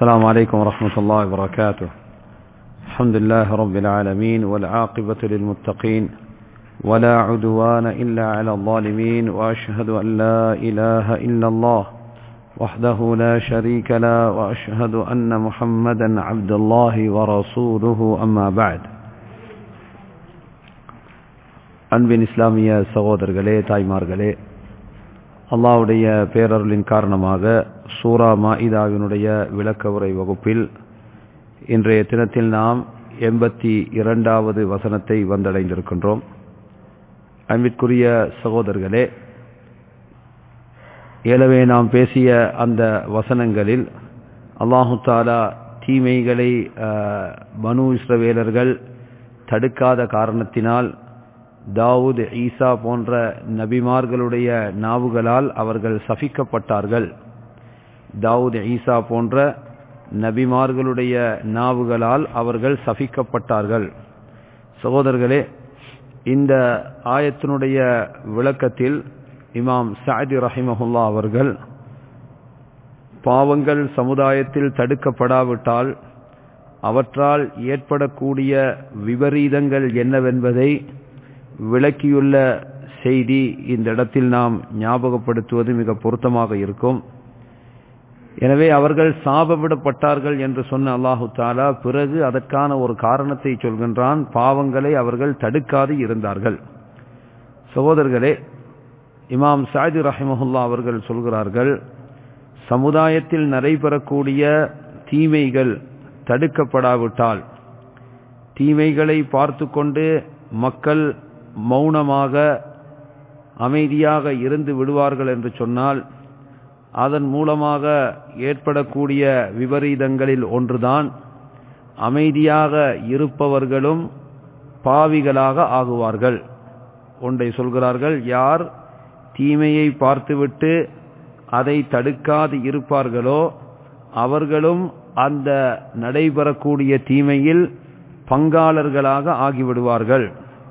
السلام عليكم ورحمة الله وبركاته الحمد لله رب العالمين والعاقبة للمتقين ولا عدوان إلا على الظالمين وأشهد أن لا إله إلا الله وحده لا شريك له وأشهد أن محمدا عبد الله ورسوله أما بعد அன்பின் இஸ்லாமிய சகோதரர்களே தாய்மார்களே அல்லாவுடைய பேரருளின் காரணமாக சூரா மாயிதாவினுடைய விளக்க உரை வகுப்பில் இன்றைய தினத்தில் நாம் எண்பத்தி இரண்டாவது வசனத்தை வந்தடைந்திருக்கின்றோம் அன்பிற்குரிய சகோதரர்களே ஏலவே நாம் பேசிய அந்த வசனங்களில் அல்லாஹு தாலா தீமைகளை பனு இஸ்ரவேலர்கள் தடுக்காத காரணத்தினால் தாவூத் ஈசா போன்ற நபிமார்களுடைய நாவுகளால் அவர்கள் சபிக்கப்பட்டார்கள் தாவூத் ஈசா போன்ற நபிமார்களுடைய நாவுகளால் அவர்கள் சபிக்கப்பட்டார்கள் சகோதரர்களே இந்த ஆயத்தினுடைய விளக்கத்தில் இமாம் சாதி ரஹிமஹுல்லா அவர்கள் பாவங்கள் சமுதாயத்தில் தடுக்கப்படாவிட்டால் அவற்றால் ஏற்படக்கூடிய விபரீதங்கள் என்னவென்பதை விளக்கியுள்ள செய்தி இந்த இடத்தில் நாம் ஞாபகப்படுத்துவது மிக பொருத்தமாக இருக்கும் எனவே அவர்கள் சாபவிடப்பட்டார்கள் என்று சொன்ன அல்லாஹு தாலா பிறகு அதற்கான ஒரு காரணத்தை சொல்கின்றான் பாவங்களை அவர்கள் தடுக்காது இருந்தார்கள் சகோதரர்களே இமாம் சாஜி ரஹிமஹுல்லா அவர்கள் சொல்கிறார்கள் சமுதாயத்தில் நடைபெறக்கூடிய தீமைகள் தடுக்கப்படாவிட்டால் தீமைகளை பார்த்து கொண்டு மக்கள் மௌனமாக அமைதியாக இருந்து விடுவார்கள் என்று சொன்னால் அதன் மூலமாக ஏற்படக்கூடிய விபரீதங்களில் ஒன்றுதான் அமைதியாக இருப்பவர்களும் பாவிகளாக ஆகுவார்கள் ஒன்றை சொல்கிறார்கள் யார் தீமையை பார்த்துவிட்டு அதை தடுக்காது இருப்பார்களோ அவர்களும் அந்த நடைபெறக்கூடிய தீமையில் பங்காளர்களாக ஆகிவிடுவார்கள்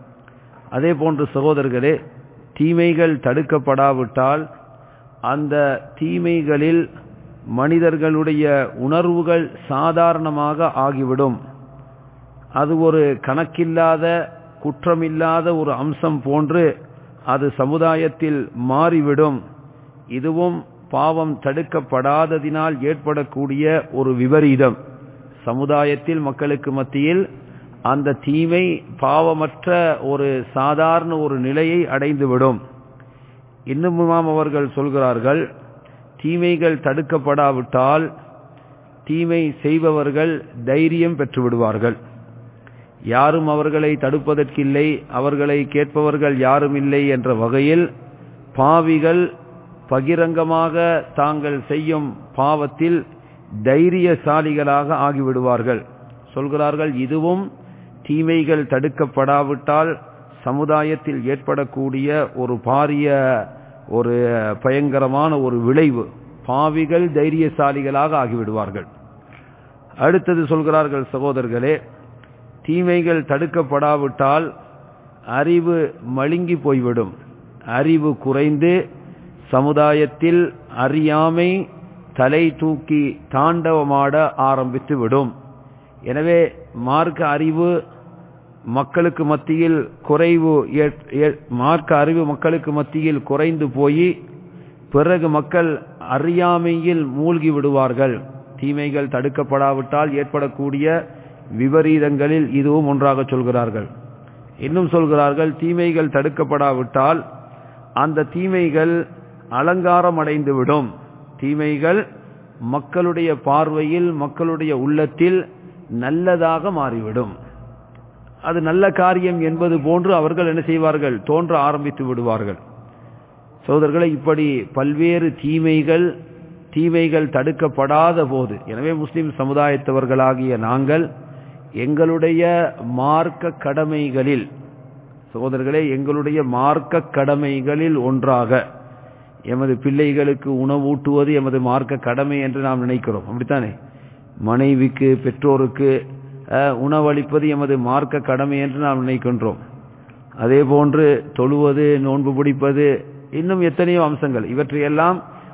அதே போன்று சகோதரர்களே தீமைகள் தடுக்கப்படாவிட்டால் அந்த தீமைகளில் மனிதர்களுடைய உணர்வுகள் சாதாரணமாக ஆகிவிடும் அது ஒரு கணக்கில்லாத குற்றமில்லாத ஒரு அம்சம் போன்று அது சமுதாயத்தில் மாறிவிடும் இதுவும் பாவம் தடுக்கப்படாததினால் ஏற்படக்கூடிய ஒரு விபரீதம் சமுதாயத்தில் மக்களுக்கு மத்தியில் அந்த தீமை பாவமற்ற ஒரு சாதாரண ஒரு நிலையை அடைந்துவிடும் இன்னும் அவர்கள் சொல்கிறார்கள் தீமைகள் தடுக்கப்படாவிட்டால் தீமை செய்பவர்கள் தைரியம் பெற்று விடுவார்கள் யாரும் அவர்களை தடுப்பதற்கில்லை அவர்களை கேட்பவர்கள் யாரும் இல்லை என்ற வகையில் பாவிகள் பகிரங்கமாக தாங்கள் செய்யும் பாவத்தில் தைரியசாலிகளாக ஆகிவிடுவார்கள் சொல்கிறார்கள் இதுவும் தீமைகள் தடுக்கப்படாவிட்டால் சமுதாயத்தில் ஏற்படக்கூடிய ஒரு பாரிய ஒரு பயங்கரமான ஒரு விளைவு பாவிகள் தைரியசாலிகளாக ஆகிவிடுவார்கள் அடுத்தது சொல்கிறார்கள் சகோதரர்களே தீமைகள் தடுக்கப்படாவிட்டால் அறிவு மழுங்கி போய்விடும் அறிவு குறைந்து சமுதாயத்தில் அறியாமை தலை தூக்கி தாண்டவமாட ஆரம்பித்து விடும் எனவே மார்க்க அறிவு மக்களுக்கு மத்தியில் குறைவு மார்க்க அறிவு மக்களுக்கு மத்தியில் குறைந்து போய் பிறகு மக்கள் அறியாமையில் மூழ்கி விடுவார்கள் தீமைகள் தடுக்கப்படாவிட்டால் ஏற்படக்கூடிய விபரீதங்களில் இதுவும் ஒன்றாக சொல்கிறார்கள் இன்னும் சொல்கிறார்கள் தீமைகள் தடுக்கப்படாவிட்டால் அந்த தீமைகள் அலங்காரம் அடைந்துவிடும் தீமைகள் மக்களுடைய பார்வையில் மக்களுடைய உள்ளத்தில் நல்லதாக மாறிவிடும் அது நல்ல காரியம் என்பது போன்று அவர்கள் என்ன செய்வார்கள் தோன்ற ஆரம்பித்து விடுவார்கள் சோதர்களை இப்படி பல்வேறு தீமைகள் தீமைகள் தடுக்கப்படாத போது எனவே முஸ்லிம் சமுதாயத்தவர்களாகிய நாங்கள் எங்களுடைய மார்க்க கடமைகளில் சகோதரர்களே எங்களுடைய மார்க்க கடமைகளில் ஒன்றாக எமது பிள்ளைகளுக்கு உணவூட்டுவது எமது மார்க்க கடமை என்று நாம் நினைக்கிறோம் அப்படித்தானே மனைவிக்கு பெற்றோருக்கு உணவளிப்பது எமது மார்க்க கடமை என்று நாம் நினைக்கின்றோம் அதே போன்று தொழுவது நோன்பு பிடிப்பது இன்னும் எத்தனையோ அம்சங்கள் இவற்றையெல்லாம்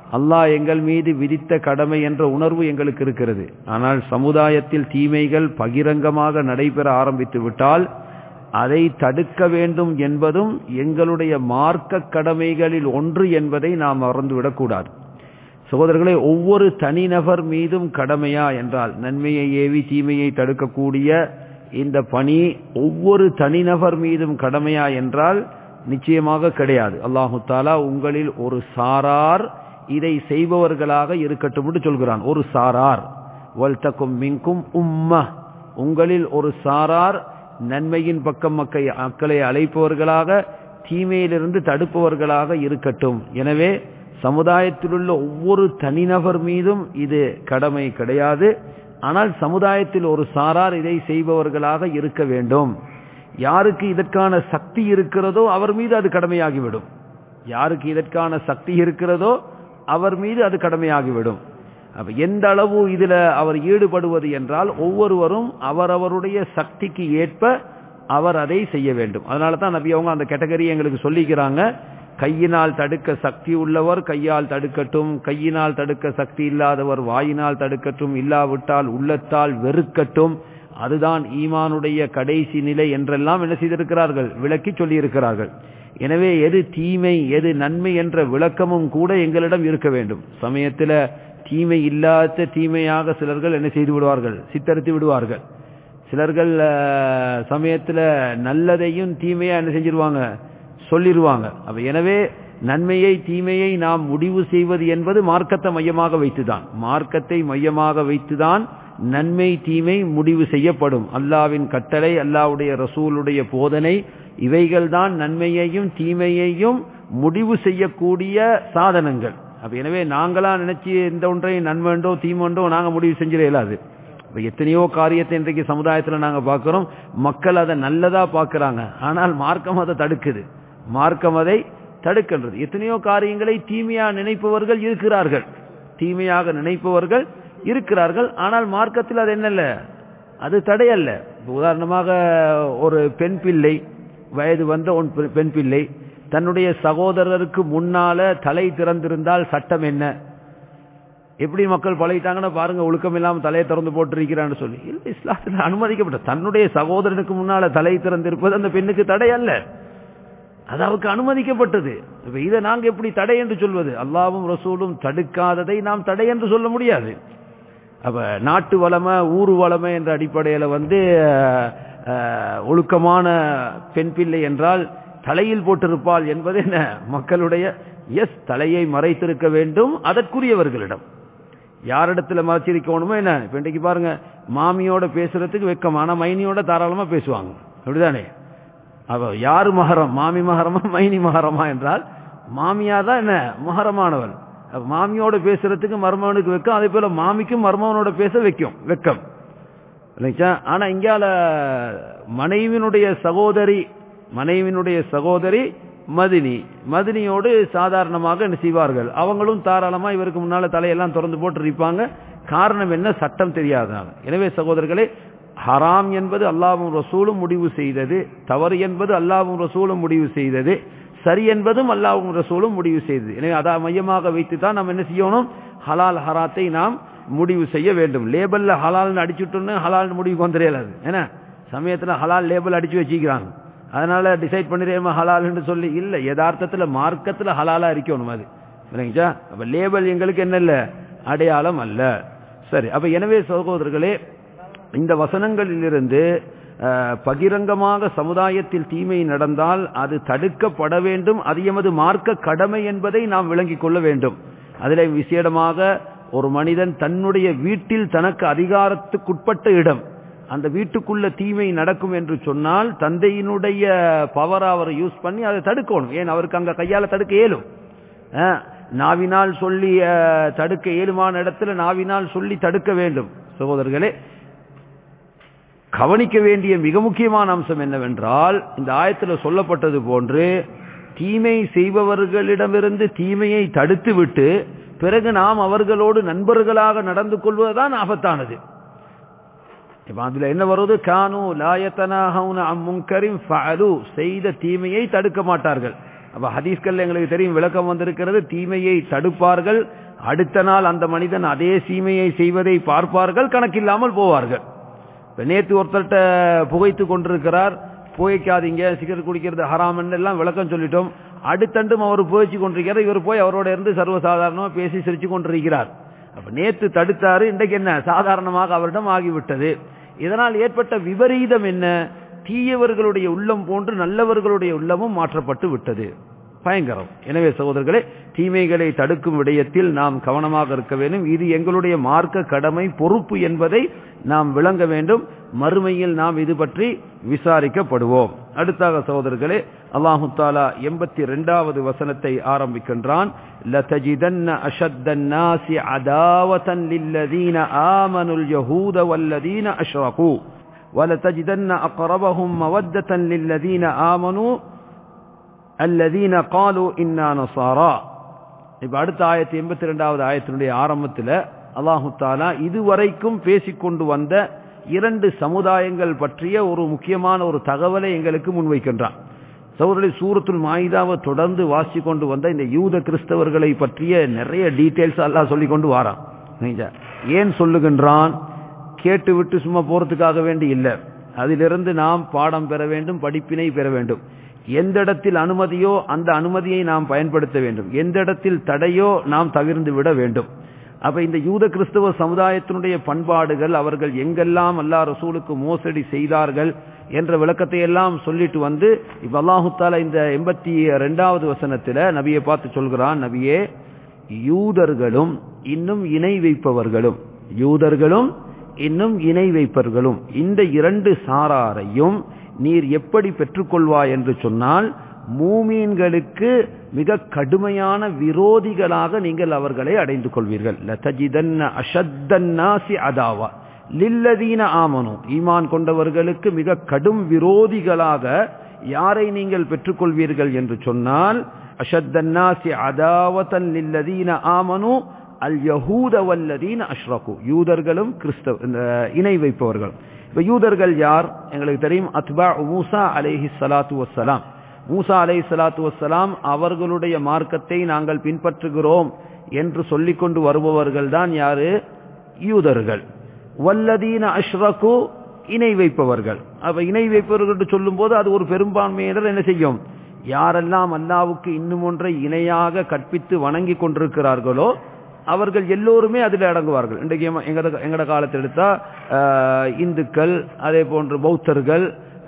அல்லாஹ் எங்கள் மீது விதித்த கடமை என்ற உணர்வு எங்களுக்கு இருக்கிறது ஆனால் சமுதாயத்தில் தீமைகள் பகிரங்கமாக நடைபெற ஆரம்பித்து விட்டால் அதை தடுக்க வேண்டும் என்பதும் எங்களுடைய மார்க்க கடமைகளில் ஒன்று என்பதை நாம் மறந்துவிடக்கூடாது சகோதரர்களே ஒவ்வொரு தனிநபர் மீதும் கடமையா என்றால் நன்மையை ஏவி தீமையை தடுக்கக்கூடிய இந்த பணி ஒவ்வொரு தனிநபர் மீதும் கடமையா என்றால் நிச்சயமாக கிடையாது அல்லாஹு தாலா உங்களில் ஒரு சாரார் இதை செய்பவர்களாக இருக்கட்டும் என்று சொல்கிறான் ஒரு சாரார் வல்தக்கும் மின்கும் உம்ம உங்களில் ஒரு சாரார் நன்மையின் பக்கம் மக்கை மக்களை அழைப்பவர்களாக தீமையிலிருந்து தடுப்பவர்களாக இருக்கட்டும் எனவே சமுதாயத்தில் உள்ள ஒவ்வொரு தனிநபர் மீதும் இது கடமை கிடையாது ஆனால் சமுதாயத்தில் ஒரு சாரார் இதை செய்பவர்களாக இருக்க வேண்டும் யாருக்கு இதற்கான சக்தி இருக்கிறதோ அவர் மீது அது கடமையாகிவிடும் யாருக்கு இதற்கான சக்தி இருக்கிறதோ அவர் மீது அது கடமையாகிவிடும் அப்ப எந்த அளவு இதுல அவர் ஈடுபடுவது என்றால் ஒவ்வொருவரும் அவரவருடைய சக்திக்கு ஏற்ப அவர் அதை செய்ய வேண்டும் அதனால தான் நபி அவங்க அந்த கேட்டகரி எங்களுக்கு சொல்லிக்கிறாங்க கையினால் தடுக்க சக்தி உள்ளவர் கையால் தடுக்கட்டும் கையினால் தடுக்க சக்தி இல்லாதவர் வாயினால் தடுக்கட்டும் இல்லாவிட்டால் உள்ளத்தால் வெறுக்கட்டும் அதுதான் ஈமானுடைய கடைசி நிலை என்றெல்லாம் என்ன செய்திருக்கிறார்கள் விளக்கி சொல்லியிருக்கிறார்கள் எனவே எது தீமை எது நன்மை என்ற விளக்கமும் கூட எங்களிடம் இருக்க வேண்டும் சமயத்தில் தீமை இல்லாத தீமையாக சிலர்கள் என்ன செய்து விடுவார்கள் சித்தரித்து விடுவார்கள் சிலர்கள் சமயத்தில் நல்லதையும் தீமையா என்ன செஞ்சிருவாங்க சொல்லிடுவாங்க அப்ப எனவே நன்மையை தீமையை நாம் முடிவு செய்வது என்பது மார்க்கத்தை மையமாக வைத்துதான் மார்க்கத்தை மையமாக வைத்துதான் நன்மை தீமை முடிவு செய்யப்படும் அல்லாவின் கட்டளை அல்லாவுடைய ரசூலுடைய போதனை இவைகள்தான் நன்மையையும் தீமையையும் முடிவு செய்யக்கூடிய சாதனங்கள் அப்ப எனவே நாங்களா நினைச்சு இந்த ஒன்றை நன்மைண்டோ தீமண்டோ நாங்க முடிவு செஞ்சிட இயலாது இப்ப எத்தனையோ காரியத்தை இன்றைக்கு சமுதாயத்தில் நாங்க பார்க்கிறோம் மக்கள் அதை நல்லதா பார்க்கறாங்க ஆனால் மார்க்கம் அதை தடுக்குது மார்க்கம் அதை தடுக்கின்றது எத்தனையோ காரியங்களை தீமையா நினைப்பவர்கள் இருக்கிறார்கள் தீமையாக நினைப்பவர்கள் இருக்கிறார்கள் ஆனால் மார்க்கத்தில் அது என்னல்ல அது தடையல்ல உதாரணமாக ஒரு பெண் பிள்ளை வயது வந்த ஒன் பெண் பிள்ளை தன்னுடைய சகோதரருக்கு முன்னால தலை திறந்திருந்தால் சட்டம் என்ன எப்படி மக்கள் பழகிட்டாங்கன்னா பாருங்க ஒழுக்கம் இல்லாம தலையை திறந்து போட்டிருக்கிறான்னு சொல்லி இல்ல இஸ்லாத்தில் அனுமதிக்கப்பட்ட தன்னுடைய சகோதரனுக்கு முன்னால தலை திறந்திருப்பது அந்த பெண்ணுக்கு தடை அல்ல அது அவருக்கு அனுமதிக்கப்பட்டது இப்ப இதை நாங்க எப்படி தடை என்று சொல்வது அல்லாவும் ரசூலும் தடுக்காததை நாம் தடை என்று சொல்ல முடியாது அப்ப நாட்டு வளமை ஊர் வளமை என்ற அடிப்படையில வந்து ஒழுக்கமான பெண் பிள்ளை என்றால் தலையில் போட்டிருப்பாள் என்பது என்ன மக்களுடைய எஸ் தலையை மறைத்திருக்க வேண்டும் அதற்குரியவர்களிடம் யாரிடத்துல மறைச்சிருக்கணுமோ என்ன இப்ப இன்றைக்கு பாருங்க மாமியோட பேசுறதுக்கு வெக்கம் ஆனா மைனியோட தாராளமா பேசுவாங்க அப்படிதானே அவ யாரு மகரம் மாமி மகரமா மைனி மகரமா என்றால் மாமியா தான் என்ன மகரமானவள் மாமியோட பேசுறதுக்கு மருமகனுக்கு வெக்கம் அதே போல மாமிக்கும் மருமகனோட பேச வைக்கும் வெக்கம் இல்லைங்களா ஆனா இங்கால மனைவினுடைய சகோதரி மனைவினுடைய சகோதரி மதினி மதினியோடு சாதாரணமாக என்ன செய்வார்கள் அவங்களும் தாராளமா இவருக்கு முன்னால தலையெல்லாம் திறந்து போட்டு இருப்பாங்க காரணம் என்ன சட்டம் தெரியாதனால எனவே சகோதரர்களே ஹராம் என்பது அல்லாவும் ரசூலும் முடிவு செய்தது தவறு என்பது அல்லாவும் ரசூலும் முடிவு செய்தது சரி என்பதும் அல்லாவும் ரசூலும் முடிவு செய்தது எனவே அதை மையமாக வைத்து தான் நம்ம என்ன செய்யணும் ஹலால் ஹராத்தை நாம் முடிவு செய்ய வேண்டும் லேபல்ல ஹலால்னு அடிச்சுட்டோன்னு ஹலால் முடிவுக்கு வந்துடையாது ஏன்னா சமயத்தில் ஹலால் லேபிள் அடிச்சு வச்சுக்கிறாங்க அதனால டிசைட் பண்ணிடுமா ஹலால்னு சொல்லி இல்லை யதார்த்தத்தில் மார்க்கத்தில் ஹலாலா இருக்கணும் அது இல்லைங்களா அப்ப லேபல் எங்களுக்கு என்ன இல்லை அடையாளம் அல்ல சரி அப்ப எனவே சகோதரர்களே இந்த வசனங்களிலிருந்து பகிரங்கமாக சமுதாயத்தில் தீமை நடந்தால் அது தடுக்கப்பட வேண்டும் அது எமது மார்க்க கடமை என்பதை நாம் விளங்கிக் கொள்ள வேண்டும் அதில் விசேடமாக ஒரு மனிதன் தன்னுடைய வீட்டில் தனக்கு அதிகாரத்துக்குட்பட்ட இடம் அந்த வீட்டுக்குள்ள தீமை நடக்கும் என்று சொன்னால் தந்தையினுடைய பவரை அவர் யூஸ் பண்ணி அதை தடுக்கணும் ஏன் அவருக்கு அங்க கையால தடுக்க இயலும் நாவினால் சொல்லி தடுக்க இயலுமான இடத்துல நாவினால் சொல்லி தடுக்க வேண்டும் சகோதரர்களே கவனிக்க வேண்டிய மிக முக்கியமான அம்சம் என்னவென்றால் இந்த ஆயத்தில் சொல்லப்பட்டது போன்று தீமை செய்பவர்களிடமிருந்து தீமையை தடுத்து விட்டு பிறகு நாம் அவர்களோடு நண்பர்களாக நடந்து கொள்வதுதான் ஆபத்தானது இப்ப அதுல என்ன வருவது கானு லாயத்தனாகவுன அம்முங்கரின் ஃபஅலு செய்த தீமையை தடுக்க மாட்டார்கள் அப்ப ஹதீஸ்கள் எங்களுக்கு தெரியும் விளக்கம் வந்திருக்கிறது தீமையை தடுப்பார்கள் அடுத்த நாள் அந்த மனிதன் அதே சீமையை செய்வதை பார்ப்பார்கள் கணக்கில்லாமல் போவார்கள் இப்ப நேத்து ஒருத்தர்கிட்ட புகைத்து கொண்டிருக்கிறார் புகைக்காதீங்க சிகரெட் குடிக்கிறது ஹராமன்னு எல்லாம் விளக்கம் சொல்லிட்டோம் அடுத்தண்டும் அவர் புகைச்சு கொண்டிருக்கிறார் இவர் போய் அவரோட இருந்து சர்வசாதாரணமா பேசி சிரிச்சு கொண்டிருக்கிறார் அப்ப நேத்து தடுத்தாரு இன்றைக்கு என்ன சாதாரணமாக அவரிடம் ஆகிவிட்டது இதனால் ஏற்பட்ட விபரீதம் என்ன தீயவர்களுடைய உள்ளம் போன்று நல்லவர்களுடைய உள்ளமும் மாற்றப்பட்டு விட்டது பயங்கரம் எனவே சகோதரர்களே தீமைகளை தடுக்கும் விடயத்தில் நாம் கவனமாக இருக்க வேண்டும் இது எங்களுடைய மார்க்க கடமை பொறுப்பு என்பதை நாம் விளங்க வேண்டும் மறுமையில் நாம் இது பற்றி விசாரிக்கப்படுவோம் அடுத்தாக சகோதரர்களே அல்லாஹு தாலா எண்பத்தி இரண்டாவது வசனத்தை ஆரம்பிக்கின்றான் لَتَجِدَنَّ أَشَدَّ النَّاسِ عَدَاوَةً لِلَّذِينَ آمَنُوا الْيَهُودَ وَالَّذِينَ أَشْرَكُوا وَلَتَجِدَنَّ أَقْرَبَهُم مَّوَدَّةً لِلَّذِينَ آمَنُوا الذين قالوا إنا نصارى இப்ப அடுத்த ஆயத்து எண்பத்தி ரெண்டாவது ஆயத்தினுடைய ஆரம்பத்தில் அல்லாஹு தாலா இதுவரைக்கும் பேசிக்கொண்டு வந்த இரண்டு சமுதாயங்கள் பற்றிய ஒரு முக்கியமான ஒரு தகவலை எங்களுக்கு முன்வைக்கின்றான் சௌரலி சூரத்துல் மாயிதாவை தொடர்ந்து வாசி கொண்டு வந்த இந்த யூத கிறிஸ்தவர்களை பற்றிய நிறைய டீட்டெயில்ஸ் எல்லாம் சொல்லி கொண்டு வாரான் ஏன் சொல்லுகின்றான் கேட்டு விட்டு சும்மா போறதுக்காக வேண்டி இல்லை அதிலிருந்து நாம் பாடம் பெற வேண்டும் படிப்பினை பெற வேண்டும் எந்த இடத்தில் அனுமதியோ அந்த அனுமதியை நாம் பயன்படுத்த வேண்டும் எந்த இடத்தில் தடையோ நாம் தவிர்ந்து விட வேண்டும் அப்ப இந்த யூத கிறிஸ்தவ சமுதாயத்தினுடைய பண்பாடுகள் அவர்கள் எங்கெல்லாம் அல்லா ரசூலுக்கு மோசடி செய்தார்கள் என்ற விளக்கத்தை எல்லாம் சொல்லிட்டு வந்து இப்ப அல்லாஹு தாலா இந்த எண்பத்தி ரெண்டாவது வசனத்துல நபியை பார்த்து சொல்கிறான் நபியே யூதர்களும் இன்னும் இணை வைப்பவர்களும் யூதர்களும் இன்னும் இணை வைப்பவர்களும் இந்த இரண்டு சாராரையும் நீர் எப்படி பெற்றுக்கொள்வாய் என்று சொன்னால் மூமீன்களுக்கு மிக கடுமையான விரோதிகளாக நீங்கள் அவர்களை அடைந்து கொள்வீர்கள் அதாவா லில்லதீன ஆமனு ஈமான் கொண்டவர்களுக்கு மிக கடும் விரோதிகளாக யாரை நீங்கள் பெற்றுக்கொள்வீர்கள் என்று சொன்னால் அஷத்தன்னாசி அதாவதன் லில்லதீன ஆமனு அல் யஹூத வல்லதீன அஷ்ரகு யூதர்களும் கிறிஸ்தவ இணை வைப்பவர்கள் இப்ப யூதர்கள் யார் எங்களுக்கு தெரியும் அத்பா மூசா அலேஹி சலாத்து வசலாம் மூசா அலை சலாத்து வசலாம் அவர்களுடைய மார்க்கத்தை நாங்கள் பின்பற்றுகிறோம் என்று சொல்லிக் கொண்டு வருபவர்கள் தான் யாரு யூதர்கள் வல்லதீன அஷ்ரகு இணை வைப்பவர்கள் அப்ப இணை வைப்பவர்கள் சொல்லும் போது அது ஒரு பெரும்பான்மையினர் என்ன செய்யும் யாரெல்லாம் அல்லாவுக்கு இன்னும் ஒன்றை இணையாக கற்பித்து வணங்கி கொண்டிருக்கிறார்களோ அவர்கள் எல்லோருமே அதில் அடங்குவார்கள் இன்றைக்கு எங்கட எங்கட காலத்தில் எடுத்தா இந்துக்கள் அதே போன்று பௌத்தர்கள்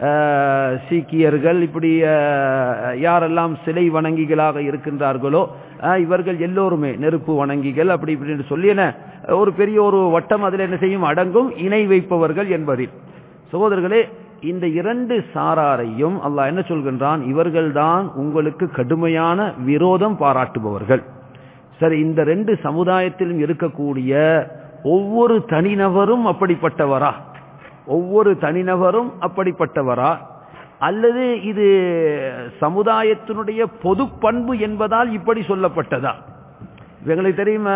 சீக்கியர்கள் இப்படி யாரெல்லாம் சிலை வணங்கிகளாக இருக்கின்றார்களோ இவர்கள் எல்லோருமே நெருப்பு வணங்கிகள் அப்படி இப்படின்னு சொல்லி என்ன ஒரு பெரிய ஒரு வட்டம் அதில் என்ன செய்யும் அடங்கும் இணை வைப்பவர்கள் என்பதில் சகோதரர்களே இந்த இரண்டு சாராரையும் அல்லாஹ் என்ன சொல்கின்றான் இவர்கள்தான் உங்களுக்கு கடுமையான விரோதம் பாராட்டுபவர்கள் சரி இந்த ரெண்டு சமுதாயத்திலும் இருக்கக்கூடிய ஒவ்வொரு தனிநபரும் அப்படிப்பட்டவரா ஒவ்வொரு தனிநபரும் அப்படிப்பட்டவரா அல்லது இது சமுதாயத்தினுடைய பொது பண்பு என்பதால் இப்படி சொல்லப்பட்டதா எங்களுக்கு தெரியும்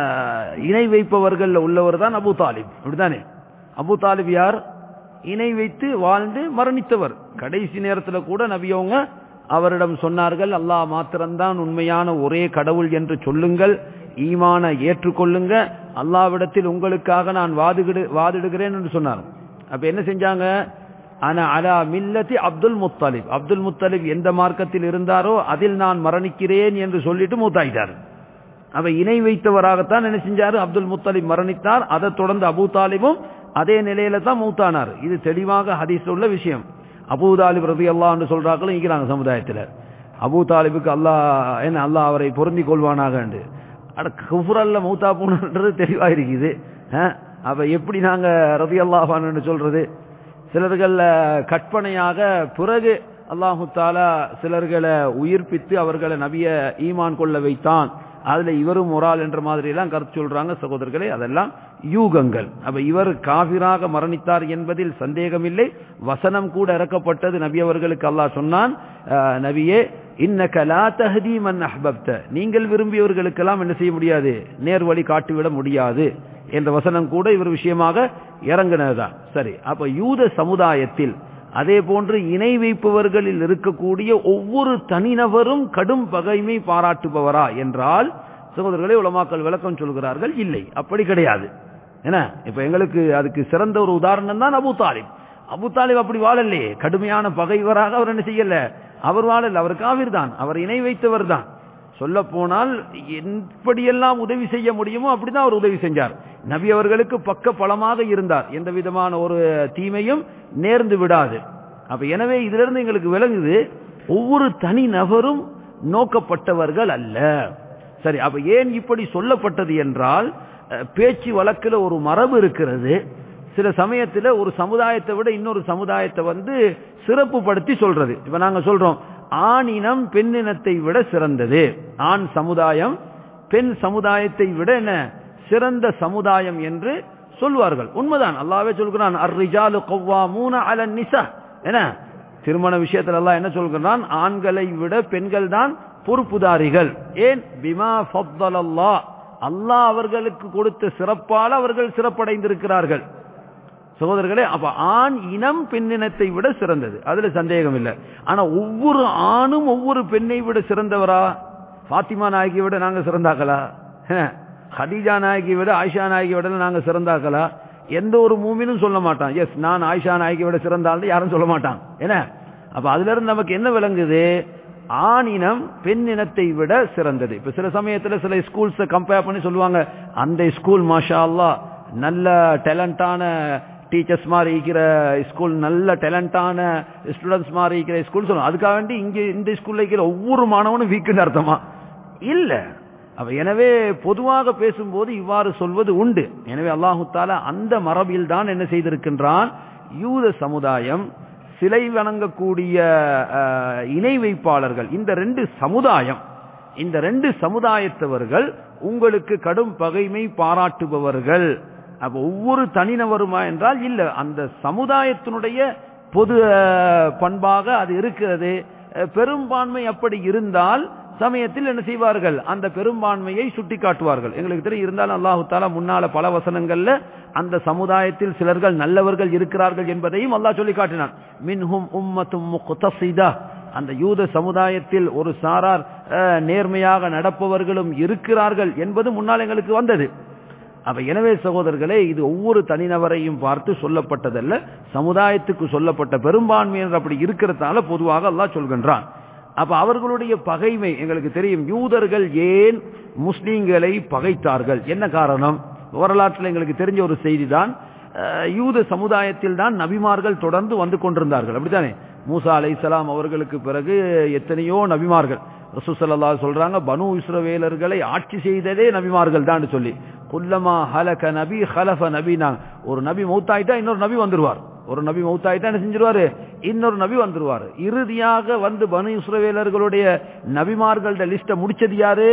இணை வைப்பவர்கள் உள்ளவர் தான் அபு தாலிப் அப்படித்தானே அபு தாலிப் யார் இணை வைத்து வாழ்ந்து மரணித்தவர் கடைசி நேரத்தில் கூட நபியவங்க அவரிடம் சொன்னார்கள் அல்லாஹ் மாத்திரம்தான் உண்மையான ஒரே கடவுள் என்று சொல்லுங்கள் ஈமான ஏற்றுக்கொள்ளுங்க அல்லாவிடத்தில் உங்களுக்காக நான் வாதுகிடு வாதிடுகிறேன் என்று சொன்னார் அப்ப என்ன செஞ்சாங்க ஆனா அலா மில்லத்தி அப்துல் முத்தாலிப் அப்துல் முத்தாலிப் எந்த மார்க்கத்தில் இருந்தாரோ அதில் நான் மரணிக்கிறேன் என்று சொல்லிட்டு மூத்தாயிட்டார் அவ இணை வைத்தவராகத்தான் என்ன செஞ்சாரு அப்துல் முத்தாலிப் மரணித்தார் அதை தொடர்ந்து அபு தாலிபும் அதே நிலையில தான் மூத்தானார் இது தெளிவாக ஹதீஸ் உள்ள விஷயம் அபு தாலிப் ரதி அல்லான்னு சொல்றாங்களும் இருக்கிறாங்க சமுதாயத்தில் அபு தாலிபுக்கு அல்லாஹ் என்ன அல்லாஹ் அவரை பொருந்தி கொள்வானாக அட குஃபுரல்ல மூத்தா போனது தெளிவா இருக்குது அப்ப எப்படி நாங்க ரதி அல்லாஹான்னு சொல்றது சிலர்கள் கற்பனையாக பிறகு அல்லாஹு தாலா சிலர்களை உயிர்ப்பித்து அவர்களை நபிய ஈமான் கொள்ள வைத்தான் அதுல இவரும் ஒரு ஆள் என்ற மாதிரி எல்லாம் கருத்து சொல்றாங்க சகோதரர்களே அதெல்லாம் யூகங்கள் அப்ப இவர் காபிராக மரணித்தார் என்பதில் சந்தேகமில்லை வசனம் கூட இறக்கப்பட்டது நபி அவர்களுக்கு அல்லாஹ் சொன்னான் நபியே இன்னக லா தஹதி மன் அஹ்பப்த நீங்கள் விரும்பியவர்களுக்கெல்லாம் என்ன செய்ய முடியாது நேர் வழி காட்டிவிட முடியாது என்ற வசனம் கூட இவர் விஷயமாக இறங்கினதுதான் சரி அப்ப யூத சமுதாயத்தில் அதே போன்று இணை வைப்பவர்களில் இருக்கக்கூடிய ஒவ்வொரு தனிநபரும் கடும் பகைமை பாராட்டுபவரா என்றால் சகோதரர்களே உலமாக்கள் விளக்கம் சொல்கிறார்கள் இல்லை அப்படி கிடையாது என்ன இப்ப எங்களுக்கு அதுக்கு சிறந்த ஒரு உதாரணம் தான் அபு தாலிப் அபு தாலிப் அப்படி வாழலையே கடுமையான பகைவராக அவர் என்ன செய்யல அவர் வாழல அவர் காவிர் தான் அவர் இணை வைத்தவர் தான் சொல்ல போனால் எப்படியெல்லாம் உதவி செய்ய முடியுமோ அப்படிதான் அவர் உதவி செஞ்சார் நபி அவர்களுக்கு பக்க பலமாக இருந்தார் எந்த விதமான ஒரு தீமையும் நேர்ந்து விடாது அப்ப எனவே இதிலிருந்து எங்களுக்கு விளங்குது ஒவ்வொரு தனி நபரும் நோக்கப்பட்டவர்கள் அல்ல சரி அப்ப ஏன் இப்படி சொல்லப்பட்டது என்றால் பேச்சு வழக்கில் ஒரு மரபு இருக்கிறது சில சமயத்தில் ஒரு சமுதாயத்தை விட இன்னொரு சமுதாயத்தை வந்து சிறப்பு படுத்தி சொல்றது இப்ப நாங்க சொல்றோம் ஆணினம் பெண்ணினத்தை விட சிறந்தது ஆண் சமுதாயம் பெண் சமுதாயத்தை விட என்ன சிறந்த சமுதாயம் என்று சொல்வார்கள் உண்மைதான் அல்லாவே சொல்கிறான் அர்ரிஜாலு கவ்வாமூன அலன் நிசா என்ன திருமண விஷயத்தில் எல்லாம் என்ன சொல்கிறான் ஆண்களை விட பெண்கள் தான் பொறுப்புதாரிகள் ஏன் பிமா ஃபத்தல் அல்லா அல்லாஹ் அவர்களுக்கு கொடுத்த சிறப்பால் அவர்கள் சிறப்படைந்திருக்கிறார்கள் சகோதரர்களே அப்ப ஆண் இனம் பெண்ணினத்தை விட சிறந்தது அதுல சந்தேகம் இல்லை ஆனா ஒவ்வொரு ஆணும் ஒவ்வொரு பெண்ணை விட சிறந்தவரா பாத்திமா நாயகி விட நாங்க சிறந்தாக்கலா ஹதீஜா நாயகி விட ஆயிஷா நாயகி விட நாங்க சிறந்தாக்கலா எந்த ஒரு மூமினும் சொல்ல மாட்டான் எஸ் நான் ஆயிஷா நாயகி விட சிறந்தால் யாரும் சொல்ல மாட்டான் என்ன அப்ப அதுல இருந்து நமக்கு என்ன விளங்குது ஆணினம் பெண் இனத்தை விட சிறந்தது இப்ப சில சமயத்துல சில ஸ்கூல்ஸ் கம்பேர் பண்ணி சொல்லுவாங்க அந்த ஸ்கூல் மாஷா அல்லா நல்ல டேலண்டான டீச்சர்ஸ் மாதிரி இருக்கிற ஸ்கூல் நல்ல டேலண்டான ஸ்டூடெண்ட்ஸ் மாதிரி இருக்கிற ஸ்கூல் சொல்லுவோம் அதுக்காக வேண்டி இங்க இந்த ஸ்கூல்ல இருக்கிற ஒவ்வொரு மாணவனும் வீக்குன்னு அர்த்தமா இல்ல அப்ப எனவே பொதுவாக பேசும்போது இவ்வாறு சொல்வது உண்டு எனவே அல்லாஹு தாலா அந்த மரபில் தான் என்ன செய்திருக்கின்றான் யூத சமுதாயம் சிலை வணங்கக்கூடிய இணை வைப்பாளர்கள் இந்த ரெண்டு சமுதாயம் இந்த ரெண்டு சமுதாயத்தவர்கள் உங்களுக்கு கடும் பகைமை பாராட்டுபவர்கள் அப்ப ஒவ்வொரு தனிநபருமா என்றால் இல்ல அந்த சமுதாயத்தினுடைய பொது பண்பாக அது இருக்கிறது பெரும்பான்மை அப்படி இருந்தால் சமயத்தில் என்ன செய்வார்கள் அந்த பெரும்பான்மையை சுட்டி காட்டுவார்கள் எங்களுக்கு தெரியும் இருந்தாலும் அல்லாஹு தாலா முன்னால பல வசனங்கள்ல அந்த சமுதாயத்தில் சிலர்கள் நல்லவர்கள் இருக்கிறார்கள் என்பதையும் அல்லாஹ் சொல்லி காட்டினான் மின்ஹும் உம்மத்தும் முக்தசிதா அந்த யூத சமுதாயத்தில் ஒரு சாரார் நேர்மையாக நடப்பவர்களும் இருக்கிறார்கள் என்பது முன்னால் எங்களுக்கு வந்தது அப்ப எனவே சகோதரர்களே இது ஒவ்வொரு தனிநபரையும் பார்த்து சொல்லப்பட்டதல்ல சமுதாயத்துக்கு சொல்லப்பட்ட பெரும்பான்மையினர் அப்படி இருக்கிறதால பொதுவாக அல்லாஹ் சொல்கின்றான் அப்ப அவர்களுடைய பகைமை எங்களுக்கு தெரியும் யூதர்கள் ஏன் முஸ்லீம்களை பகைத்தார்கள் என்ன காரணம் வரலாற்றில் எங்களுக்கு தெரிஞ்ச ஒரு செய்தி தான் யூத சமுதாயத்தில் தான் நபிமார்கள் தொடர்ந்து வந்து கொண்டிருந்தார்கள் அப்படித்தானே மூசா அலைசலாம் அவர்களுக்கு பிறகு எத்தனையோ நபிமார்கள் ரசூசல்லா சொல்றாங்க பனு இஸ்ரவேலர்களை ஆட்சி செய்ததே நபிமார்கள் தான் சொல்லி குல்லமா ஹலக நபி ஹலஃப நபினா ஒரு நபி மௌத்தாயிட்டா இன்னொரு நபி வந்துருவார் ஒரு நபி மௌத்தாயிட்டா என்ன செஞ்சிருவாரு இன்னொரு நபி வந்துருவாரு இறுதியாக வந்து பனு இஸ்ரவேலர்களுடைய நபிமார்களோட லிஸ்ட முடிச்சது யாரு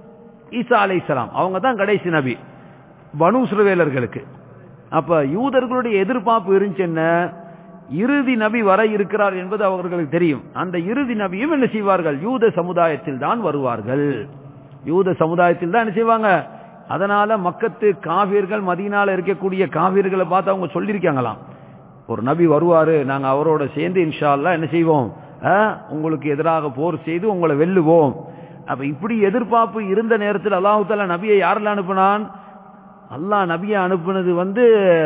ஈசா அலை இஸ்லாம் அவங்க தான் கடைசி நபி பனு இஸ்ரவேலர்களுக்கு அப்ப யூதர்களுடைய எதிர்பார்ப்பு இருந்துச்சு என்ன இறுதி நபி வர இருக்கிறார் என்பது அவர்களுக்கு தெரியும் அந்த இறுதி நபியும் என்ன செய்வார்கள் யூத சமுதாயத்தில் தான் வருவார்கள் யூத சமுதாயத்தில் தான் என்ன செய்வாங்க அதனால மக்கத்து காவியர்கள் மதியனால இருக்கக்கூடிய காவியர்களை பார்த்து அவங்க சொல்லியிருக்காங்களாம் ஒரு நபி வருவாரு நாங்க அவரோட சேர்ந்து இன்ஷா அல்லா என்ன செய்வோம் உங்களுக்கு எதிராக போர் செய்து உங்களை வெல்லுவோம் அப்ப இப்படி எதிர்பார்ப்பு இருந்த நேரத்தில் அல்லாஹு தாலா நபியை யாரெல்லாம் அனுப்பினான் அல்லாஹ் நபியை அனுப்புனது வந்து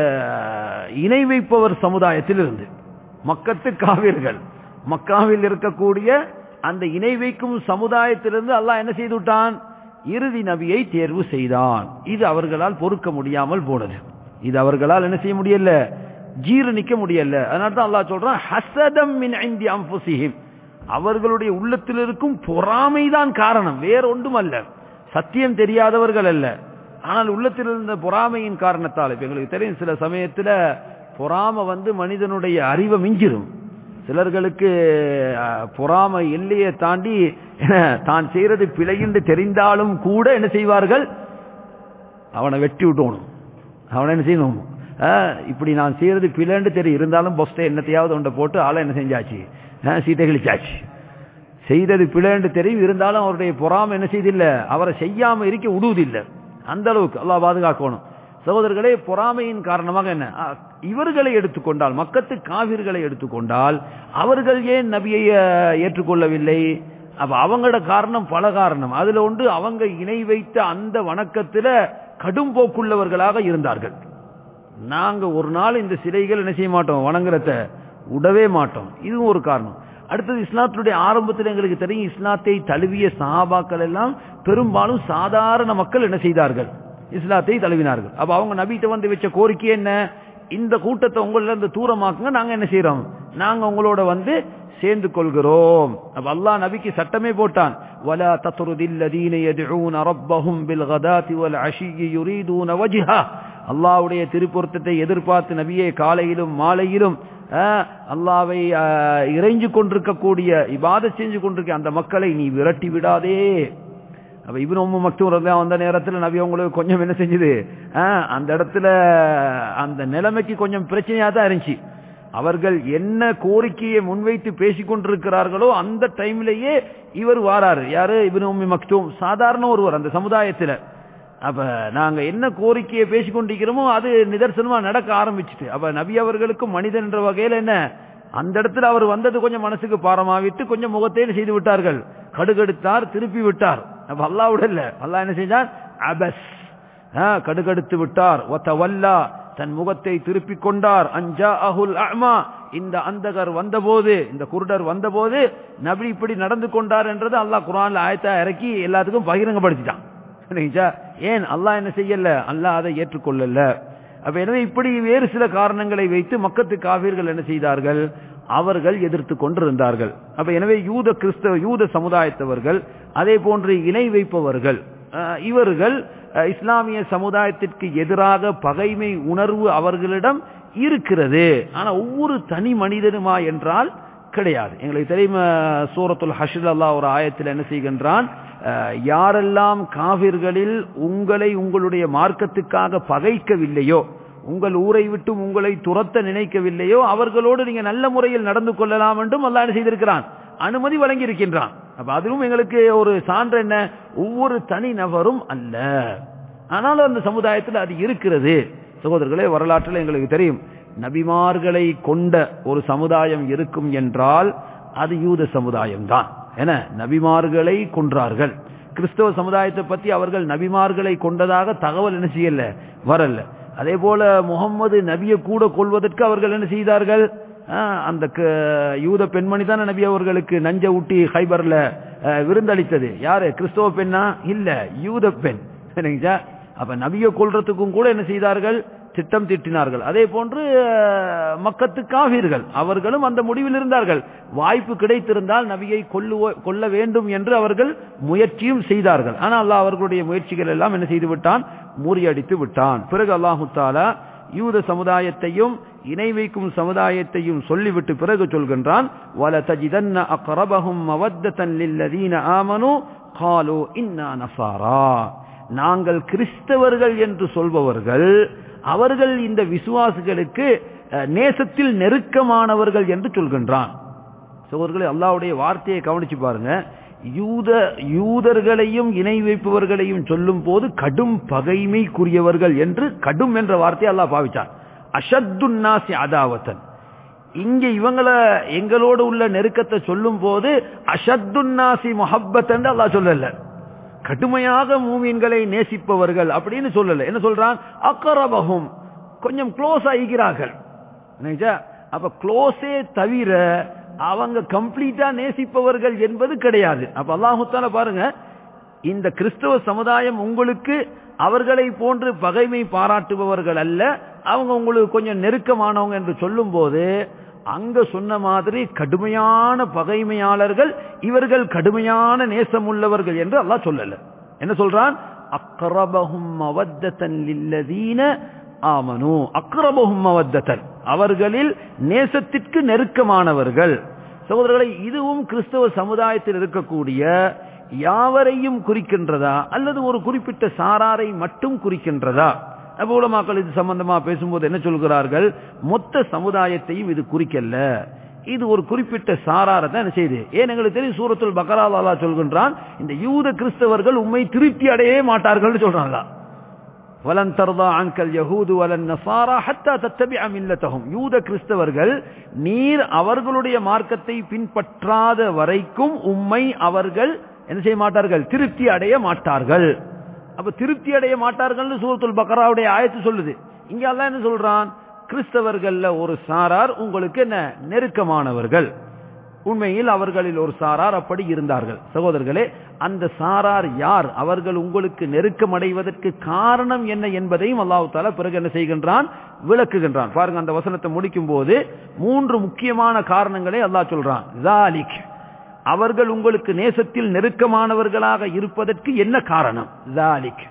இணை வைப்பவர் சமுதாயத்தில் இருந்து மக்கத்து காவிர்கள் மக்காவில் இருக்கக்கூடிய அந்த இணை வைக்கும் சமுதாயத்திலிருந்து அல்லாஹ் என்ன செய்து விட்டான் இறுதி நபியை தேர்வு செய்தான் இது அவர்களால் பொறுக்க முடியாமல் போனது இது அவர்களால் என்ன செய்ய முடியல ஜீரணிக்க முடியல அதனால தான் அல்லாஹ் சொல்றான் ஹசதம் மின் ஐந்தி அம்புசிஹிம் அவர்களுடைய உள்ளத்தில் இருக்கும் பொறாமைதான் காரணம் வேற ஒன்றும் அல்ல சத்தியம் தெரியாதவர்கள் அல்ல ஆனால் உள்ளத்தில் இருந்த பொறாமையின் காரணத்தால் இப்ப எங்களுக்கு தெரியும் சில சமயத்துல பொறாமை வந்து மனிதனுடைய அறிவை மிஞ்சிரும் சிலர்களுக்கு பொறாமை எல்லையை தாண்டி தான் செய்யறது பிழையின்று தெரிந்தாலும் கூட என்ன செய்வார்கள் அவனை வெட்டி விட்டணும் அவனை என்ன செய்யணும் இப்படி நான் செய்யறது பிழைன்னு தெரியும் இருந்தாலும் பொஸ்டை என்னத்தையாவது ஒன்றை போட்டு ஆளை என்ன செஞ்சாச்சு சீட்டை கழிச்சாச்சு செய்தது பிழைன்னு தெரியும் இருந்தாலும் அவருடைய பொறாமை என்ன செய்தில்லை அவரை செய்யாம இருக்க விடுவதில்லை அந்த அளவுக்கு அல்லா பாதுகாக்கணும் சகோதரர்களே பொறாமையின் காரணமாக என்ன அ, இவர்களை எடுத்துக்கொண்டால் மக்கத்து காவிர்களை எடுத்துக்கொண்டால் அவர்கள் ஏன் நபியை அ, ஏற்றுக்கொள்ளவில்லை அப்ப அவங்களோட காரணம் பல காரணம் அதுல ஒன்று அவங்க இணை வைத்த அந்த வணக்கத்துல கடும் போக்குள்ளவர்களாக இருந்தார்கள் நாங்க ஒரு நாள் இந்த சிலைகள் என்ன செய்ய மாட்டோம் வணங்குறத விடவே மாட்டோம் இதுவும் ஒரு காரணம் அடுத்தது இஸ்லாத்தினுடைய ஆரம்பத்தில் எங்களுக்கு தெரியும் இஸ்லாத்தை தழுவிய சஹாபாக்கள் எல்லாம் பெரும்பாலும் சாதாரண மக்கள் என்ன செய்தார்கள் இஸ்லாத்தை தழுவினார்கள் அப்ப அவங்க நபிட்ட வந்து வச்ச கோரிக்கை என்ன இந்த கூட்டத்தை உங்கள இருந்து தூரமாக்குங்க நாங்க என்ன செய்யறோம் நாங்க உங்களோட வந்து சேர்ந்து கொள்கிறோம் அப்ப அல்லாஹ் நபிக்கு சட்டமே போட்டான் ولا تطرد الذين يدعون ربهم بالغداة والعشي يريدون وجهه அல்லாஹ்வுடைய திருப்பொருத்தத்தை எதிர்பார்த்து நபியே காலையிலும் மாலையிலும் ஆஹ், அல்லாவை ஆஹ், இறைஞ்சு கொண்டிருக்கக்கூடிய இபாதத் செஞ்சு கொண்டிருக்க அந்த மக்களை நீ விரட்டி விடாதே அப்ப இவன் உம்மு மக்தூம் ரலியல்லாஹு அந்த நேரத்துல நபி அவங்களுக்கு கொஞ்சம் என்ன செஞ்சது ஆஹ், அந்த இடத்துல அந்த நிலைமைக்கு கொஞ்சம் பிரச்சனையா தான் இருந்துச்சு அவர்கள் என்ன கோரிக்கையை முன்வைத்து பேசிக் கொண்டிருக்கிறார்களோ அந்த டைம்லயே இவர் வாராரு யாரு இவன் உம்மி மக்தூம் சாதாரண ஒருவர் அந்த சமுதாயத்துல அப்ப நாங்க என்ன கோரிக்கையை பேசிக் கொண்டிருக்கிறோமோ அது நிதர்சனமா நடக்க ஆரம்பிச்சுட்டு அப்ப நபி அவர்களுக்கும் மனிதன் என்ற வகையில என்ன அந்த இடத்துல அவர் வந்தது கொஞ்சம் மனசுக்கு பாரமாவிட்டு கொஞ்சம் முகத்தையில் செய்து விட்டார்கள் கடுகெடுத்தார் திருப்பி விட்டார் அப்ப அல்லாஹ் இல்ல அல்லாஹ் என்ன செஞ்சார் அபஸ் ஆ, கடுகடுத்து விட்டார் வல்லா தன் முகத்தை திருப்பிக் கொண்டார் அஞ்சா அஹுல் அஹ்மா இந்த அந்தகர் வந்தபோது இந்த குருடர் வந்தபோது நபி இப்படி நடந்து கொண்டார் என்றது அல்லாஹ் குர்ஆன்ல ஆயத்தா இறக்கி எல்லாத்துக்கும் பகிரங்கப்படுத்திட்டான் சரிங்களா? ஏன் அல்லாஹ் என்ன செய்யல அல்லாஹ் அதை ஏற்றுக்கொள்ளல அப்ப எனவே இப்படி வேறு சில காரணங்களை வைத்து மக்கத்து காவிர்கள் என்ன செய்தார்கள் அவர்கள் எதிர்த்து கொண்டிருந்தார்கள் அப்ப எனவே யூத கிறிஸ்தவ யூத சமுதாயத்தவர்கள் அதே போன்று இணை வைப்பவர்கள் அஹ், இவர்கள் அஹ், இஸ்லாமிய சமுதாயத்திற்கு எதிராக பகைமை உணர்வு அவர்களிடம் இருக்கிறது ஆனா ஒவ்வொரு தனி மனிதனுமா என்றால் கிடையாது எங்களுக்கு தெரியும் அஹ், சூரத்துல் ஹஷ்ர் அல்லாஹ் ஒரு ஆயத்தில் என்ன செய்கின்றான் அஹ், யாரெல்லாம் காவிர்களில் உங்களை உங்களுடைய மார்க்கத்துக்காக பகைக்கவில்லையோ உங்கள் ஊரை விட்டும் உங்களை துரத்த நினைக்கவில்லையோ அவர்களோடு நீங்க நல்ல முறையில் நடந்து கொள்ளலாம் என்றும் அல்லாஹ் என்ன செய்திருக்கிறான் அனுமதி வழங்கி இருக்கின்றான் அப்ப அதுவும் எங்களுக்கு ஒரு சான்று என்ன ஒவ்வொரு தனி நபரும் அல்ல ஆனாலும் அந்த சமுதாயத்தில் அது இருக்கிறது சகோதரர்களே வரலாற்றில் எங்களுக்கு தெரியும் நபிமார்களை கொண்ட ஒரு சமுதாயம் இருக்கும் என்றால் அது யூத சமுதாயம் தான் என நபிமார்களை கொன்றார்கள் கிறிஸ்தவ சமுதாயத்தை பத்தி அவர்கள் நபிமார்களை கொண்டதாக தகவல் என்ன செய்யல வரல அதே போல முகம்மது நபியை கூட கொள்வதற்கு அவர்கள் என்ன செய்தார்கள் ஆஹ், அந்த க- யூத பெண்மணி தானே நபி அவர்களுக்கு நஞ்ச ஊட்டி ஹைபர்ல ஆஹ், விருந்தளித்தது யாரு கிறிஸ்தவ பெண்ணா இல்ல யூத பெண் சரிங்களா அப்ப நபியை கொள்றதுக்கும் கூட என்ன செய்தார்கள் திட்டம் தீட்டினார்கள் அதே போன்று அஹ், மக்கத்து காவீர்கள் அவர்களும் அந்த முடிவில் இருந்தார்கள் வாய்ப்பு கிடைத்திருந்தால் நபியை கொல்லுவ கொல்ல வேண்டும் என்று அவர்கள் முயற்சியும் செய்தார்கள் ஆனால் அல்லாஹ் அவர்களுடைய முயற்சிகள் எல்லாம் என்ன செய்து விட்டான் முறியடித்து விட்டான் பிறகு அல்லாஹு தாலா யூத சமுதாயத்தையும் இணை வைக்கும் சமுதாயத்தையும் சொல்லிவிட்டு பிறகு சொல்கின்றான் وَلَتَجِدَنَّ أَقْرَبَهُمْ مَوَدَّةً لِلَّذِينَ آمَنُوا قَالُوا إِنَّا نَصَارَى நாங்கள் கிறிஸ்தவர்கள் என்று சொல்பவர்கள் அவர்கள் இந்த விசுவாசிகளுக்கு அஹ், நேசத்தில் நெருக்கமானவர்கள் என்று சொல்கின்றான் சகோதரர்களே அல்லாஹ்வுடைய வார்த்தையை கவனிச்சு பாருங்க யூத யூதர்களையும் இணை வைப்பவர்களையும் சொல்லும் போது கடும் பகைமைக்குரியவர்கள் என்று கடும் என்ற வார்த்தையை அல்லாஹ் பாவிச்சான் அஷத்துன்னாசி அதாவத்தன் இங்க இவங்களை எங்களோடு உள்ள நெருக்கத்தை சொல்லும் போது அஷத்துன்னாசி முஹப்பத் என்று அல்லாஹ் சொல்லல கடுமையாக மூமீன்களை நேசிப்பவர்கள் அப்படின்னு சொல்லல என்ன சொல்றான் அக்கரபகும் கொஞ்சம் க்ளோஸ் ஆகிறார்கள் நினைச்சா? அப்ப க்ளோஸே தவிர அவங்க கம்ப்ளீட்டா நேசிப்பவர்கள் என்பது கிடையாது அப்ப அல்லாஹுத்தால பாருங்க இந்த கிறிஸ்தவ சமுதாயம் உங்களுக்கு அவர்களை போன்று பகைமை பாராட்டுபவர்கள் அல்ல அவங்க உங்களுக்கு கொஞ்சம் நெருக்கமானவங்க என்று சொல்லும் போது அங்க சொன்ன மாதிரி கடுமையான பகைமையாளர்கள் இவர்கள் கடுமையான நேசம் உள்ளவர்கள் என்று அல்லாஹ் சொல்லல என்ன சொல்றான் அக்ரபஹும் மவத்தன் லில்லதீன ஆமனு அக்ரபஹும் மவத்தன் அவர்களில் நேசத்திற்கு நெருக்கமானவர்கள் சகோதரர்களை இதுவும் கிறிஸ்தவ சமுதாயத்தில் இருக்கக்கூடிய யாவரையும் குறிக்கின்றதா அல்லது ஒரு குறிப்பிட்ட சாராரை மட்டும் குறிக்கின்றதா அப்ப உலமாக்கள் இது சம்பந்தமா பேசும்போது என்ன சொல்கிறார்கள் மொத்த சமுதாயத்தையும் இது குறிக்கல்ல இது ஒரு குறிப்பிட்ட சாராரை தான் என்ன செய்யுது ஏன் எங்களுக்கு தெரியும் சூரத்துல் பக்கராலா சொல்கின்றான் இந்த யூத கிறிஸ்தவர்கள் உண்மை திருப்தி அடையவே மாட்டார்கள் சொல்றாங்களா வலன் தர்தா அன்கல் யஹூது வலன் நசாரா ஹத்தா தத்தபி மில்லத்தகும் யூத கிறிஸ்தவர்கள் நீர் அவர்களுடைய மார்க்கத்தை பின்பற்றாத வரைக்கும் உம்மை அவர்கள் என்ன செய்ய மாட்டார்கள் திருப்தி அடைய மாட்டார்கள் அப்ப திருப்தி அடைய மாட்டார்கள் சூரத்துல் பக்கராவுடைய ஆயத்து சொல்லுது இங்க எல்லாம் என்ன சொல்றான் கிறிஸ்தவர்கள்ல ஒரு சாரார் உங்களுக்கு என்ன நெருக்கமானவர்கள் உண்மையில் அவர்களில் ஒரு சாரார் அப்படி இருந்தார்கள் சகோதரர்களே அந்த சாரார் யார் அவர்கள் உங்களுக்கு நெருக்கம் அடைவதற்கு காரணம் என்ன என்பதையும் அல்லாஹு தாலா பிறகு என்ன செய்கின்றான் விளக்குகின்றான் பாருங்க அந்த வசனத்தை முடிக்கும் போது மூன்று முக்கியமான காரணங்களை அல்லாஹ் சொல்றான் ஜாலிக் அவர்கள் உங்களுக்கு நேசத்தில் நெருக்கமானவர்களாக இருப்பதற்கு என்ன காரணம் ஜாலிக்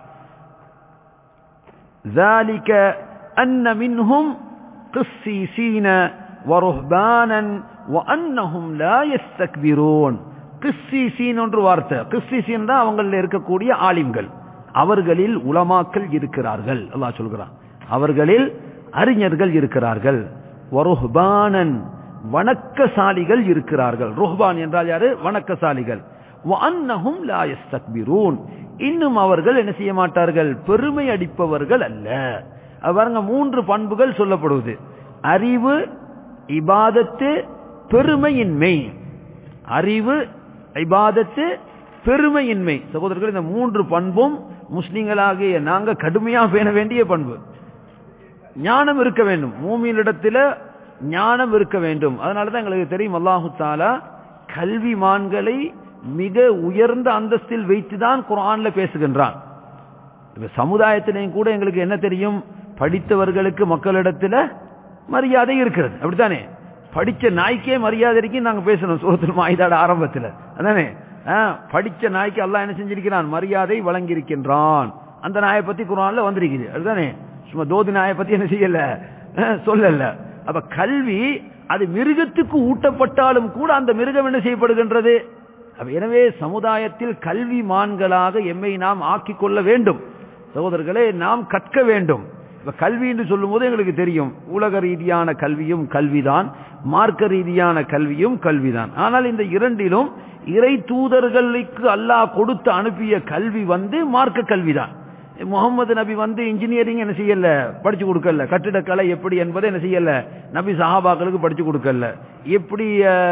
ذلك أن منهم قسيسين ورهبانا وأنهم لا يستكبرون قسيسين ஒன்று வார்த்தை قسيسين தான் அவங்களில் இருக்கக்கூடிய ஆலிம்கள் அவர்களில் உலமாக்கள் இருக்கிறார்கள் அல்லாஹ் சொல்கிறான் அவர்களில் அறிஞர்கள் இருக்கிறார்கள் வருஹ்பானன் வணக்கசாலிகள் இருக்கிறார்கள் ருஹ்பான் என்றால் யாரு வணக்கசாலிகள் வஅன்னஹும் லா யஸ்தக்பிரூன் இன்னும் அவர்கள் என்ன செய்ய மாட்டார்கள் பெருமை அடிப்பவர்கள் அல்ல அது பாருங்க மூன்று பண்புகள் சொல்லப்படுவது அறிவு இபாதத்து பெருமையின்மை அறிவு இபாதத்து பெருமையின்மை சகோதரர்கள் இந்த மூன்று பண்பும் முஸ்லிம்களாகிய நாங்க கடுமையா பேண வேண்டிய பண்பு ஞானம் இருக்க வேண்டும் மூமியினிடத்துல ஞானம் இருக்க வேண்டும் அதனாலதான் எங்களுக்கு தெரியும் அல்லாஹு தாலா கல்விமான்களை மிக உயர்ந்த அந்தஸ்தில் வைத்துதான் குரான்ல பேசுகின்றான் இப்ப சமுதாயத்திலையும் கூட எங்களுக்கு என்ன தெரியும் படித்தவர்களுக்கு மக்களிடத்துல மரியாதை இருக்கிறது அப்படித்தானே படிச்ச நாய்க்கே மரியாதை இருக்கு நாங்க பேசணும் சூரத்தில் மாயுதாட ஆரம்பத்தில் அதானே படிச்ச நாய்க்கு அல்லாஹ் என்ன செஞ்சிருக்கிறான் மரியாதை வழங்கியிருக்கின்றான் அந்த நாயை பத்தி குரான்ல வந்திருக்குது அதுதானே சும்மா தோதி நாயை பத்தி என்ன செய்யல சொல்லல அப்ப கல்வி அது மிருகத்துக்கு ஊட்டப்பட்டாலும் கூட அந்த மிருகம் என்ன செய்யப்படுகின்றது எனவே சமுதாயத்தில் கல்வி மான்களாக எம்மை நாம் ஆக்கிக் கொள்ள வேண்டும் சகோதரர்களே நாம் கற்க வேண்டும் இப்ப கல்வி என்று சொல்லும் போது எங்களுக்கு தெரியும் உலக ரீதியான கல்வியும் கல்விதான் மார்க்க ரீதியான கல்வியும் கல்விதான் ஆனால் இந்த இரண்டிலும் இறை தூதர்களுக்கு அல்லாஹ் கொடுத்து அனுப்பிய கல்வி வந்து மார்க்க கல்விதான் முகமது நபி வந்து இன்ஜினியரிங் என்ன செய்யல படிச்சு கொடுக்கல கட்டிடக்கலை எப்படி என்பதை என்ன செய்யல நபி சஹாபாக்களுக்கு படிச்சு கொடுக்கல எப்படி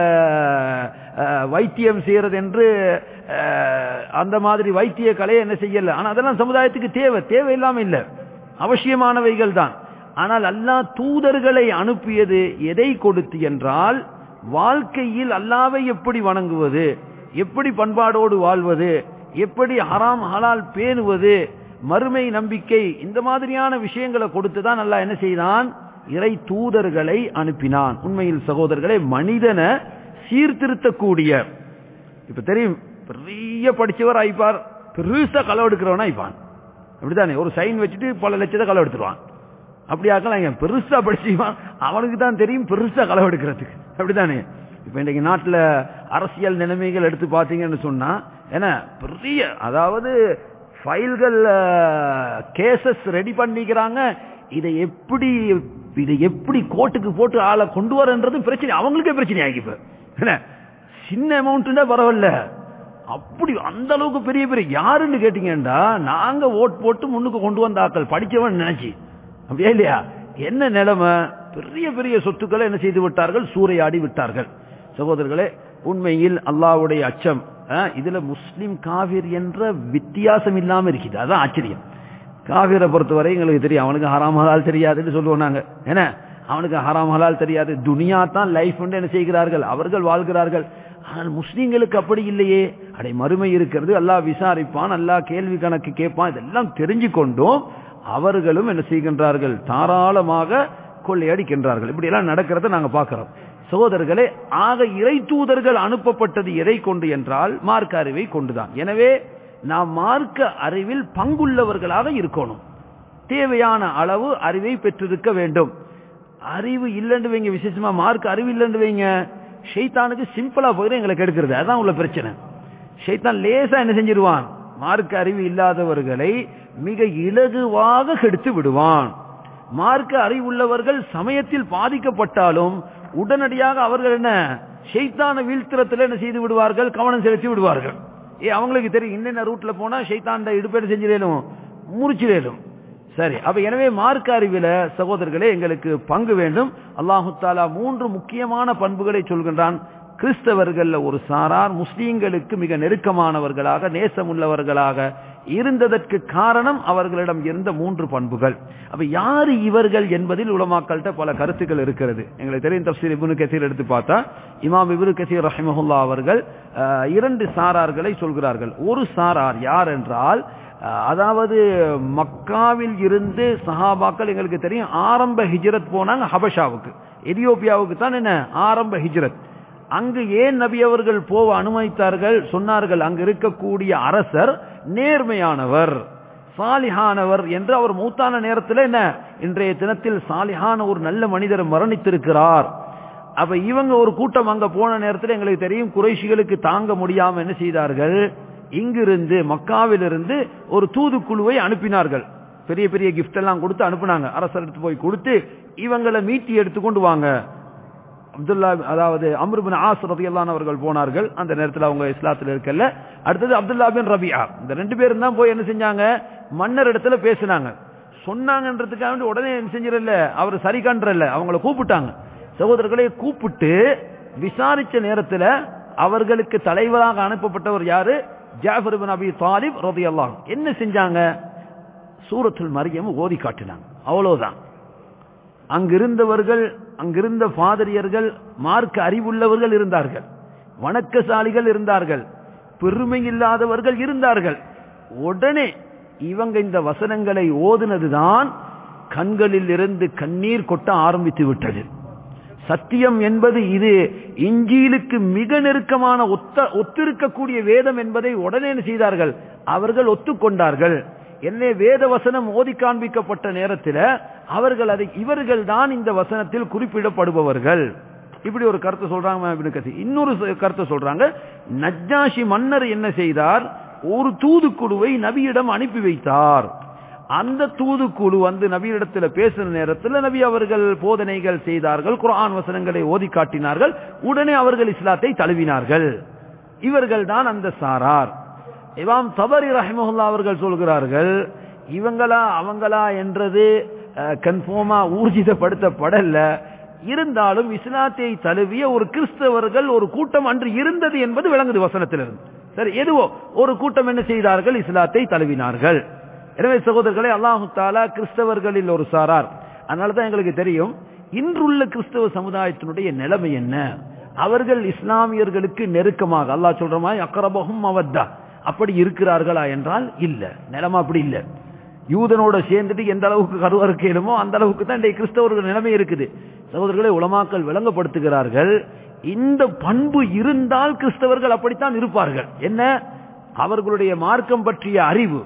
வைத்தியம் செய்யறது என்று அந்த மாதிரி வைத்திய கலையை என்ன செய்யல ஆனா அதெல்லாம் சமுதாயத்துக்கு தேவை தேவையில்லாம இல்ல அவசியமானவைகள் தான் ஆனால் அல்லாஹ் தூதர்களை அனுப்பியது எதை கொடுத்து என்றால் வாழ்க்கையில் அல்லாவை எப்படி வணங்குவது எப்படி பண்பாடோடு வாழ்வது எப்படி ஹராம் ஹலால் பேணுவது மறுமை நம்பிக்கை இந்த மாதிரியான விஷயங்களை கொடுத்து தான் அல்லாஹ் என்ன செய்தான் இறை தூதர்களை அனுப்பினான் உண்மையில் சகோதரர்களை மனிதனை சீர்திருத்தக்கூடிய இப்ப தெரியும் பெரிய படிச்சவர் ஆயிப்பார் பெருசா களவு எடுக்கிறவனா ஆயிப்பான் அப்படித்தானே ஒரு சைன் வச்சுட்டு பல லட்சத்தை களவு எடுத்துருவான் அப்படி ஆக்கலாம் பெருசா படிச்சுவான் அவனுக்கு தான் தெரியும் பெருசா களவு எடுக்கிறதுக்கு அப்படித்தானே இப்ப இன்றைக்கு நாட்டில் அரசியல் நிலைமைகள் எடுத்து பார்த்தீங்கன்னு சொன்னா ஏன்னா பெரிய அதாவது ஃபைல்கள் கேசஸ் ரெடி பண்ணிக்கிறாங்க இதை எப்படி இதை எப்படி கோர்ட்டுக்கு போட்டு ஆளை கொண்டு வரன்றது பிரச்சனை அவங்களுக்கே பிரச்சனை ஆகி இப்ப என்ன சின்ன அமௌண்ட்னா பரவாயில்ல அப்படி அந்த அளவுக்கு பெரிய பெரிய யாருன்னு கேட்டீங்கன்னா நாங்க ஓட் போட்டு முன்னுக்கு கொண்டு வந்த ஆக்கள் படிச்சவன் நினைச்சு அப்படியா இல்லையா என்ன நிலைமை பெரிய பெரிய சொத்துக்களை என்ன செய்து விட்டார்கள் சூறையாடி விட்டார்கள் சகோதரர்களே உண்மையில் அல்லாவுடைய அச்சம் இதுல முஸ்லிம் காவிர் என்ற வித்தியாசம் இல்லாம இருக்குது அதான் ஆச்சரியம் காவிரை பொறுத்தவரை எங்களுக்கு தெரியும் அவனுக்கு ஹராம் ஹலால் தெரியாதுன்னு சொல்லுவோம் நாங்க என்ன அவனுக்கு ஹராம் ஹலால் தெரியாது துனியா தான் லைஃப் என்ன செய்கிறார்கள் அவர்கள் வாழ்கிறார்கள் ஆனால் முஸ்லீம்களுக்கு அப்படி இல்லையே அடை மறுமை இருக்கிறது அல்லாஹ் விசாரிப்பான் அல்லாஹ் கேள்வி கணக்கு கேட்பான் இதெல்லாம் தெரிஞ்சு கொண்டும் அவர்களும் என்ன செய்கின்றார்கள் தாராளமாக கொள்ளையடிக்கின்றார்கள் இப்படி எல்லாம் நடக்கிறத நாங்க பார்க்கிறோம் சகோதரர்களே ஆக இறை தூதர்கள் அனுப்பப்பட்டது எதை கொண்டு என்றால் மார்க்க அறிவை கொண்டுதான் எனவே நாம் மார்க்க அறிவில் பங்குள்ளவர்களாக இருக்கணும் தேவையான அளவு அறிவை பெற்றிருக்க வேண்டும் அறிவு இல்லைன்னு வைங்க விசேஷமா மார்க் அறிவு இல்லைன்னு வைங்க ஷைத்தானுக்கு சிம்பிளா போயிடும் எங்களை கெடுக்கிறது அதான் உள்ள பிரச்சனை ஷைத்தான் லேசா என்ன செஞ்சிருவான் மார்க்க அறிவு இல்லாதவர்களை மிக இலகுவாக கெடுத்து விடுவான் மார்க்க அறிவுள்ளவர்கள் சமயத்தில் பாதிக்கப்பட்டாலும் உடனடியாக அவர்கள் என்ன ஷைத்தான வீழ்த்திரத்தில் என்ன செய்து விடுவார்கள் கவனம் செலுத்தி விடுவார்கள் ஏ அவங்களுக்கு தெரியும் இன்னென்ன ரூட்ல போனா ஷைத்தாண்ட இடுப்பேடு செஞ்சிடலும் முறிச்சிடலும் சரி அப்ப எனவே மார்க்க அறிவில சகோதரர்களே எங்களுக்கு பங்கு வேண்டும் அல்லாஹு தாலா மூன்று முக்கியமான பண்புகளை சொல்கின்றான் கிறிஸ்தவர்கள்ல ஒரு சாரார் முஸ்லீம்களுக்கு மிக நெருக்கமானவர்களாக நேசமுள்ளவர்களாக இருந்ததற்கு காரணம் அவர்களிடம் இருந்த மூன்று பண்புகள் அப்ப யாரு இவர்கள் என்பதில் உலமாக்கள்கிட்ட பல கருத்துக்கள் இருக்கிறது எங்களுக்கு தெரியும் தப்சீர் இபுனு கசீர் எடுத்து பார்த்தா இமாம் இபுனு கசீர் ரஹிமஹுல்லா அவர்கள் அஹ், இரண்டு சாரார்களை சொல்கிறார்கள் ஒரு சாரார் யார் என்றால் அஹ், அதாவது மக்காவில் இருந்து சஹாபாக்கள் எங்களுக்கு தெரியும் ஆரம்ப ஹிஜ்ரத் போனாங்க ஹபஷாவுக்கு எதியோப்பியாவுக்கு தான் என்ன ஆரம்ப ஹிஜ்ரத் அங்கு ஏன் நபி அவர்கள் போக அனுமதித்தார்கள் சொன்னார்கள் அங்கு இருக்கக்கூடிய அரசர் நேர்மையானவர் சாலிஹானவர் என்று அவர் மூத்தான நேரத்தில் என்ன இன்றைய தினத்தில் சாலிஹான ஒரு நல்ல மனிதர் மரணித்திருக்கிறார் அப்ப இவங்க ஒரு கூட்டம் அங்க போன நேரத்தில் எங்களுக்கு தெரியும் குறைஷிகளுக்கு தாங்க முடியாம என்ன செய்தார்கள் இங்கிருந்து மக்காவிலிருந்து ஒரு தூதுக்குழுவை அனுப்பினார்கள் பெரிய பெரிய கிஃப்ட் எல்லாம் கொடுத்து அனுப்புனாங்க அரசர் எடுத்து போய் கொடுத்து இவங்களை மீட்டி எடுத்துக்கொண்டு வாங்க அப்துல்லா அதாவது அம்ரு பின் ஆஸ் ரதியல்லான் அவர்கள் போனார்கள் அந்த நேரத்தில் அவங்க இஸ்லாத்தில் இருக்கல அடுத்தது அப்துல்லா பின் ரபியா இந்த ரெண்டு பேரும் தான் போய் என்ன செஞ்சாங்க மன்னர் இடத்துல பேசினாங்க சொன்னாங்கன்றதுக்காக வேண்டி உடனே என்ன செஞ்சிடல அவர் சரி கன்றல அவங்கள கூப்பிட்டாங்க சகோதரர்களை கூப்பிட்டு விசாரிச்ச நேரத்தில் அவர்களுக்கு தலைவராக அனுப்பப்பட்டவர் யாரு ஜாஃபர் பின் அபி தாலிப் ரதியல்லான் என்ன செஞ்சாங்க சூரத்துல் மரியம் ஓதி காட்டினாங்க அவ்வளவுதான் அங்கிருந்தவர்கள் அங்கிருந்த பாதிரியர்கள் மார்க்க அறிவுள்ளவர்கள் இருந்தார்கள் வணக்கசாலிகள் இருந்தார்கள் பெருமை இல்லாதவர்கள் இருந்தார்கள் உடனே இவங்க இந்த வசனங்களை ஓதுனதுதான் கண்களில் இருந்து கண்ணீர் கொட்ட ஆரம்பித்து விட்டது சத்தியம் என்பது இது இஞ்சியிலுக்கு மிக நெருக்கமான ஒத்த ஒத்திருக்கக்கூடிய வேதம் என்பதை உடனே என்ன செய்தார்கள் அவர்கள் ஒத்துக்கொண்டார்கள் என்ன வேத வசனம் ஓதி காண்பிக்கப்பட்ட நேரத்தில் அவர்கள் அதை இவர்கள் தான் இந்த வசனத்தில் குறிப்பிடப்படுபவர்கள் இப்படி ஒரு கருத்தை சொல்றாங்க இப்னு கசீர். இன்னொரு ச- கருத்தை சொல்றாங்க நஜ்ஜாஷி மன்னர் என்ன செய்தார் ஒரு தூதுக்குழுவை நபியிடம் அனுப்பி வைத்தார் அந்த தூதுக்குழு வந்து நபியிடத்துல பேசுற நேரத்தில் நபி அவர்கள் போதனைகள் செய்தார்கள் குர்ஆன் வசனங்களை ஓதி காட்டினார்கள் உடனே அவர்கள் இஸ்லாத்தை தழுவினார்கள் இவர்கள் தான் அந்த சாரார் இமாம் தபரி ரஹிமஹுல்லா அவர்கள் சொல்கிறார்கள் இவங்களா அவங்களா என்றது கன்ஃபார்மா ஊர்ஜிதப்படுத்தப்படல இருந்தாலும் இஸ்லாத்தை தழுவிய ஒரு கிறிஸ்தவர்கள் ஒரு கூட்டம் அன்று இருந்தது என்பது விளங்குது வசனத்திலிருந்து சரி எதுவோ ஒரு கூட்டம் என்ன செய்தார்கள் இஸ்லாத்தை தழுவினார்கள் எனவே சகோதரர்களே அல்லாஹு தாலா கிறிஸ்தவர்களில் ஒரு சாரார் அதனால தான் எங்களுக்கு தெரியும் இன்றுள்ள கிறிஸ்தவ சமுதாயத்தினுடைய நிலைமை என்ன அவர்கள் இஸ்லாமியர்களுக்கு நெருக்கமாக அல்லாஹ் சொல்ற மாதிரி அக்கரபகும் அவத்தா அப்படி இருக்கிறார்களா என்றால் இல்ல நிலைமை அப்படி இல்ல யூதனோட சேர்ந்துட்டு எந்த அளவுக்கு கருவறுக்கணுமோ அந்த அளவுக்கு தான் இன்றைய கிறிஸ்தவர்கள் நிலைமை இருக்குது சகோதரர்களை உலமாக்கள் விளங்கப்படுத்துகிறார்கள் இந்த பண்பு இருந்தால் கிறிஸ்தவர்கள் அப்படித்தான் இருப்பார்கள் என்ன அவர்களுடைய மார்க்கம் பற்றிய அறிவு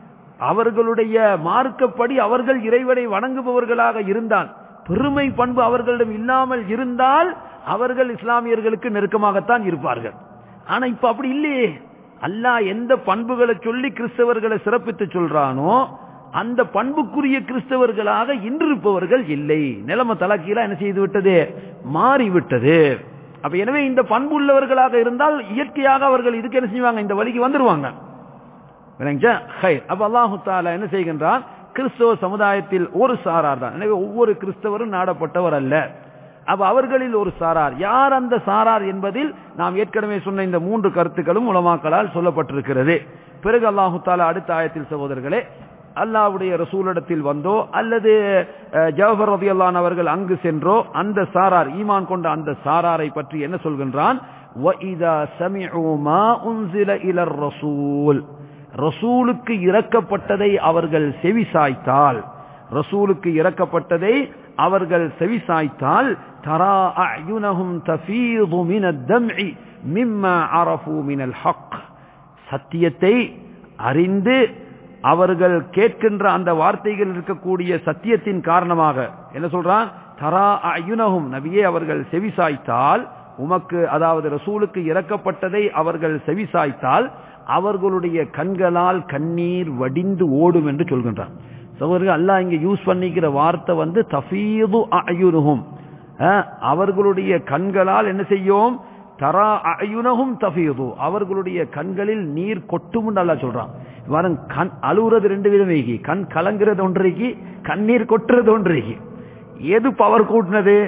அவர்களுடைய மார்க்கப்படி அவர்கள் இறைவனை வணங்குபவர்களாக இருந்தால் பெருமை பண்பு அவர்களிடம் இல்லாமல் இருந்தால் அவர்கள் இஸ்லாமியர்களுக்கு நெருக்கமாகத்தான் இருப்பார்கள் ஆனா இப்ப அப்படி இல்லையே அல்லாஹ் எந்த பண்புகளை சொல்லி கிறிஸ்தவர்களை சிறப்பித்து சொல்றானோ அந்த பண்புக்குரிய கிறிஸ்தவர்களாக இன்றிருப்பவர்கள் இல்லை நிலைமை தலக்கீழா என்ன செய்து விட்டது மாறிவிட்டது அப்ப எனவே இந்த பண்பு உள்ளவர்களாக இருந்தால் இயற்கையாக அவர்கள் இதுக்கு என்ன செய்வாங்க இந்த வழிக்கு வந்துருவாங்க விளங்கிச்சா? ஹைர். அப்ப அல்லாஹு தாலா என்ன செய்கின்றான் கிறிஸ்தவ சமுதாயத்தில் ஒரு சாரார் தான் எனவே ஒவ்வொரு கிறிஸ்தவரும் நாடப்பட்டவர் அல்ல அப்ப அவர்களில் ஒரு சாரார் யார் அந்த சாரார் என்பதில் நாம் ஏற்கனவே சொன்ன இந்த மூன்று கருத்துக்களும் உலமாக்களால் சொல்லப்பட்டிருக்கிறது பிறகு அல்லாஹு தாலா அடுத்த ஆயத்தில் சகோதரர்களே அல்லாஹ்வுடைய ரசூலிடத்தில் வந்தோ அல்லது அஹ், ஜவஹர் ரதியல்லான் அவர்கள் அங்கு சென்றோ அந்த சாரார் ஈமான் கொண்ட அந்த சாராரை பற்றி என்ன சொல்கின்றான் وَإِذَا سَمِعُوا مَا أُنزِلَ إِلَى الرَّسُولِ ரசூலுக்கு இறக்கப்பட்டதை அவர்கள் செவி சாய்த்தால் ரசூலுக்கு இறக்கப்பட்டதை அவர்கள் செவி சாய்த்தால் தரா அயுனஹும் தஃபீது மின தம்இ மிம்மா அரஃபு மினல் ஹக் சத்தியத்தை அறிந்து அவர்கள் கேட்கின்ற அந்த வார்த்தைகள் இருக்கக்கூடிய சத்தியத்தின் காரணமாக என்ன சொல்றான் தரா அயுனஹும் நபியே அவர்கள் செவிசாய்த்தால் உமக்கு அதாவது ரசூலுக்கு இறக்கப்பட்டதை அவர்கள் செவிசாய்த்தால் அவர்களுடைய கண்களால் கண்ணீர் வடிந்து ஓடும் என்று சொல்கின்றான் சகோதரர்கள் அல்லாஹ் இங்க யூஸ் பண்ணிக்கிற வார்த்தை வந்து தஃபீது அயுனுஹும் அஹ், அவர்களுடைய கண்களால் என்ன செய்யும் தரா அயுனகும் தஃபீது அவர்களுடைய கண்களில் நீர் கொட்டும் அல்லாஹ் சொல்றான் பாருங்க கண் அழுகுறது ரெண்டு விதம் வைக்கி கண் கலங்குறது ஒன்றைக்கு கண்ணீர் கொட்டுறது ஒன்றைக்கு எது பவர் கூட்டினது